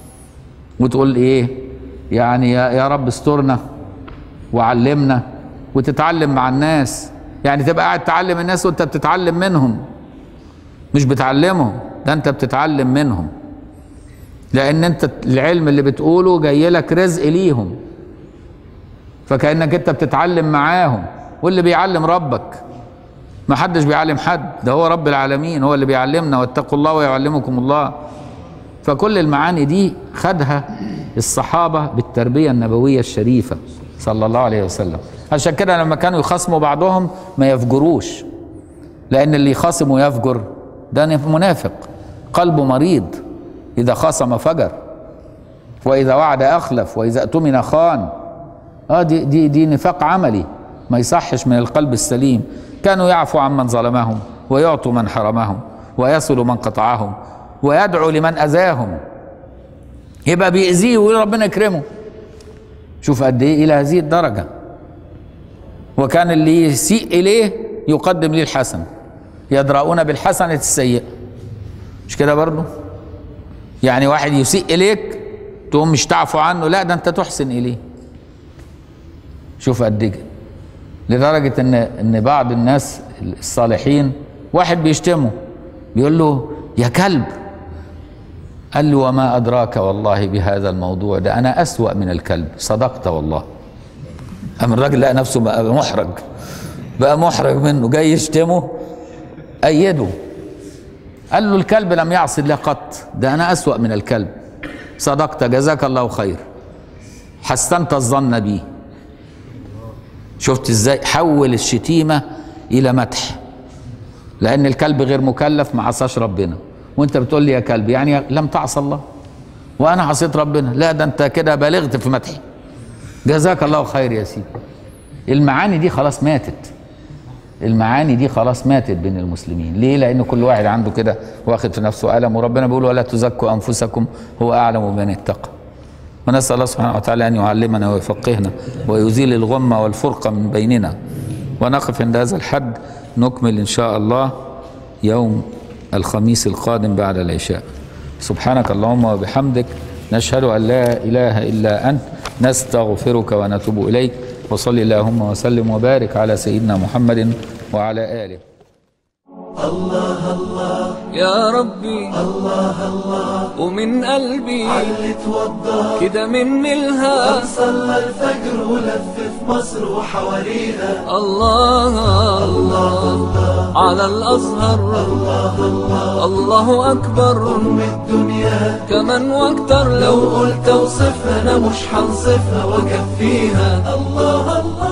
A: وتقول إيه يعني يا, يا رب استرنا وعلمنا وتتعلم مع الناس يعني تبقى قاعد تعلم الناس وانت بتتعلم منهم مش بتعلمهم ده انت بتتعلم منهم لان انت العلم اللي بتقوله جاي لك رزق ليهم فكانك انت بتتعلم معاهم واللي بيعلم ربك ما حدش بيعلم حد ده هو رب العالمين هو اللي بيعلمنا واتقوا الله ويعلمكم الله فكل المعاني دي خدها الصحابة بالتربية النبوية الشريفة صلى الله عليه وسلم عشان كده لما كانوا يخاصموا بعضهم ما يفجروش لأن اللي يخاصم ويفجر ده منافق قلبه مريض إذا خاصم فجر وإذا وعد أخلف وإذا اؤتمن خان اه دي دي دي نفاق عملي ما يصحش من القلب السليم كانوا يعفوا عمن ظلمهم ويعطوا من حرمهم ويصلوا من قطعهم ويدعو لمن اذاهم يبقى بيأذيه ويقول ربنا يكرمه شوف قد ايه الى هذه الدرجه وكان اللي يسيء اليه يقدم ليه الحسن يدرؤون بالحسنه السيئه مش كده برضه يعني واحد يسيء اليك تقوم مش تعفو عنه لا ده انت تحسن اليه شوف قد ايه لدرجه ان ان بعض الناس الصالحين واحد بيشتمه بيقول له يا كلب قال له وما أدراك والله بهذا الموضوع ده أنا أسوأ من الكلب صدقت والله أما الراجل لقى نفسه بقى محرج بقى محرج منه جاي يشتمه أيده قال له الكلب لم يعص الله قط ده أنا أسوأ من الكلب صدقت جزاك الله خير حسنت الظن بي شفت ازاي حول الشتيمة إلى مدح لأن الكلب غير مكلف ما عصاش ربنا وانت بتقول لي يا كلب يعني لم تعصى الله وانا عصيت ربنا لا ده انت كده بالغت في مدحي جزاك الله خير يا سيدي المعاني دي خلاص ماتت المعاني دي خلاص ماتت بين المسلمين ليه لان كل واحد عنده كده واخد في نفسه قلم وربنا بيقول ولا تزكوا انفسكم هو اعلم بمن اتقى ونسال الله سبحانه وتعالى ان يعلمنا ويفقهنا ويزيل الغمه والفرقه من بيننا ونقف عند هذا الحد نكمل ان شاء الله يوم الخميس القادم بعد العشاء سبحانك اللهم وبحمدك نشهد ان لا اله الا انت نستغفرك ونتوب اليك وصل اللهم وسلم وبارك على سيدنا محمد وعلى اله
C: يا ربي الله الله ومن قلبي
D: اللي توضى
C: كده مني الها
D: صلى الفجر ولف في مصر وحواليها
C: الله الله على الأزهر الله أكبر
D: أم الدنيا
C: كمان واكتر
D: لو
C: لو
D: قلت اوصفها انا مش هنصفها واكفيها الله الله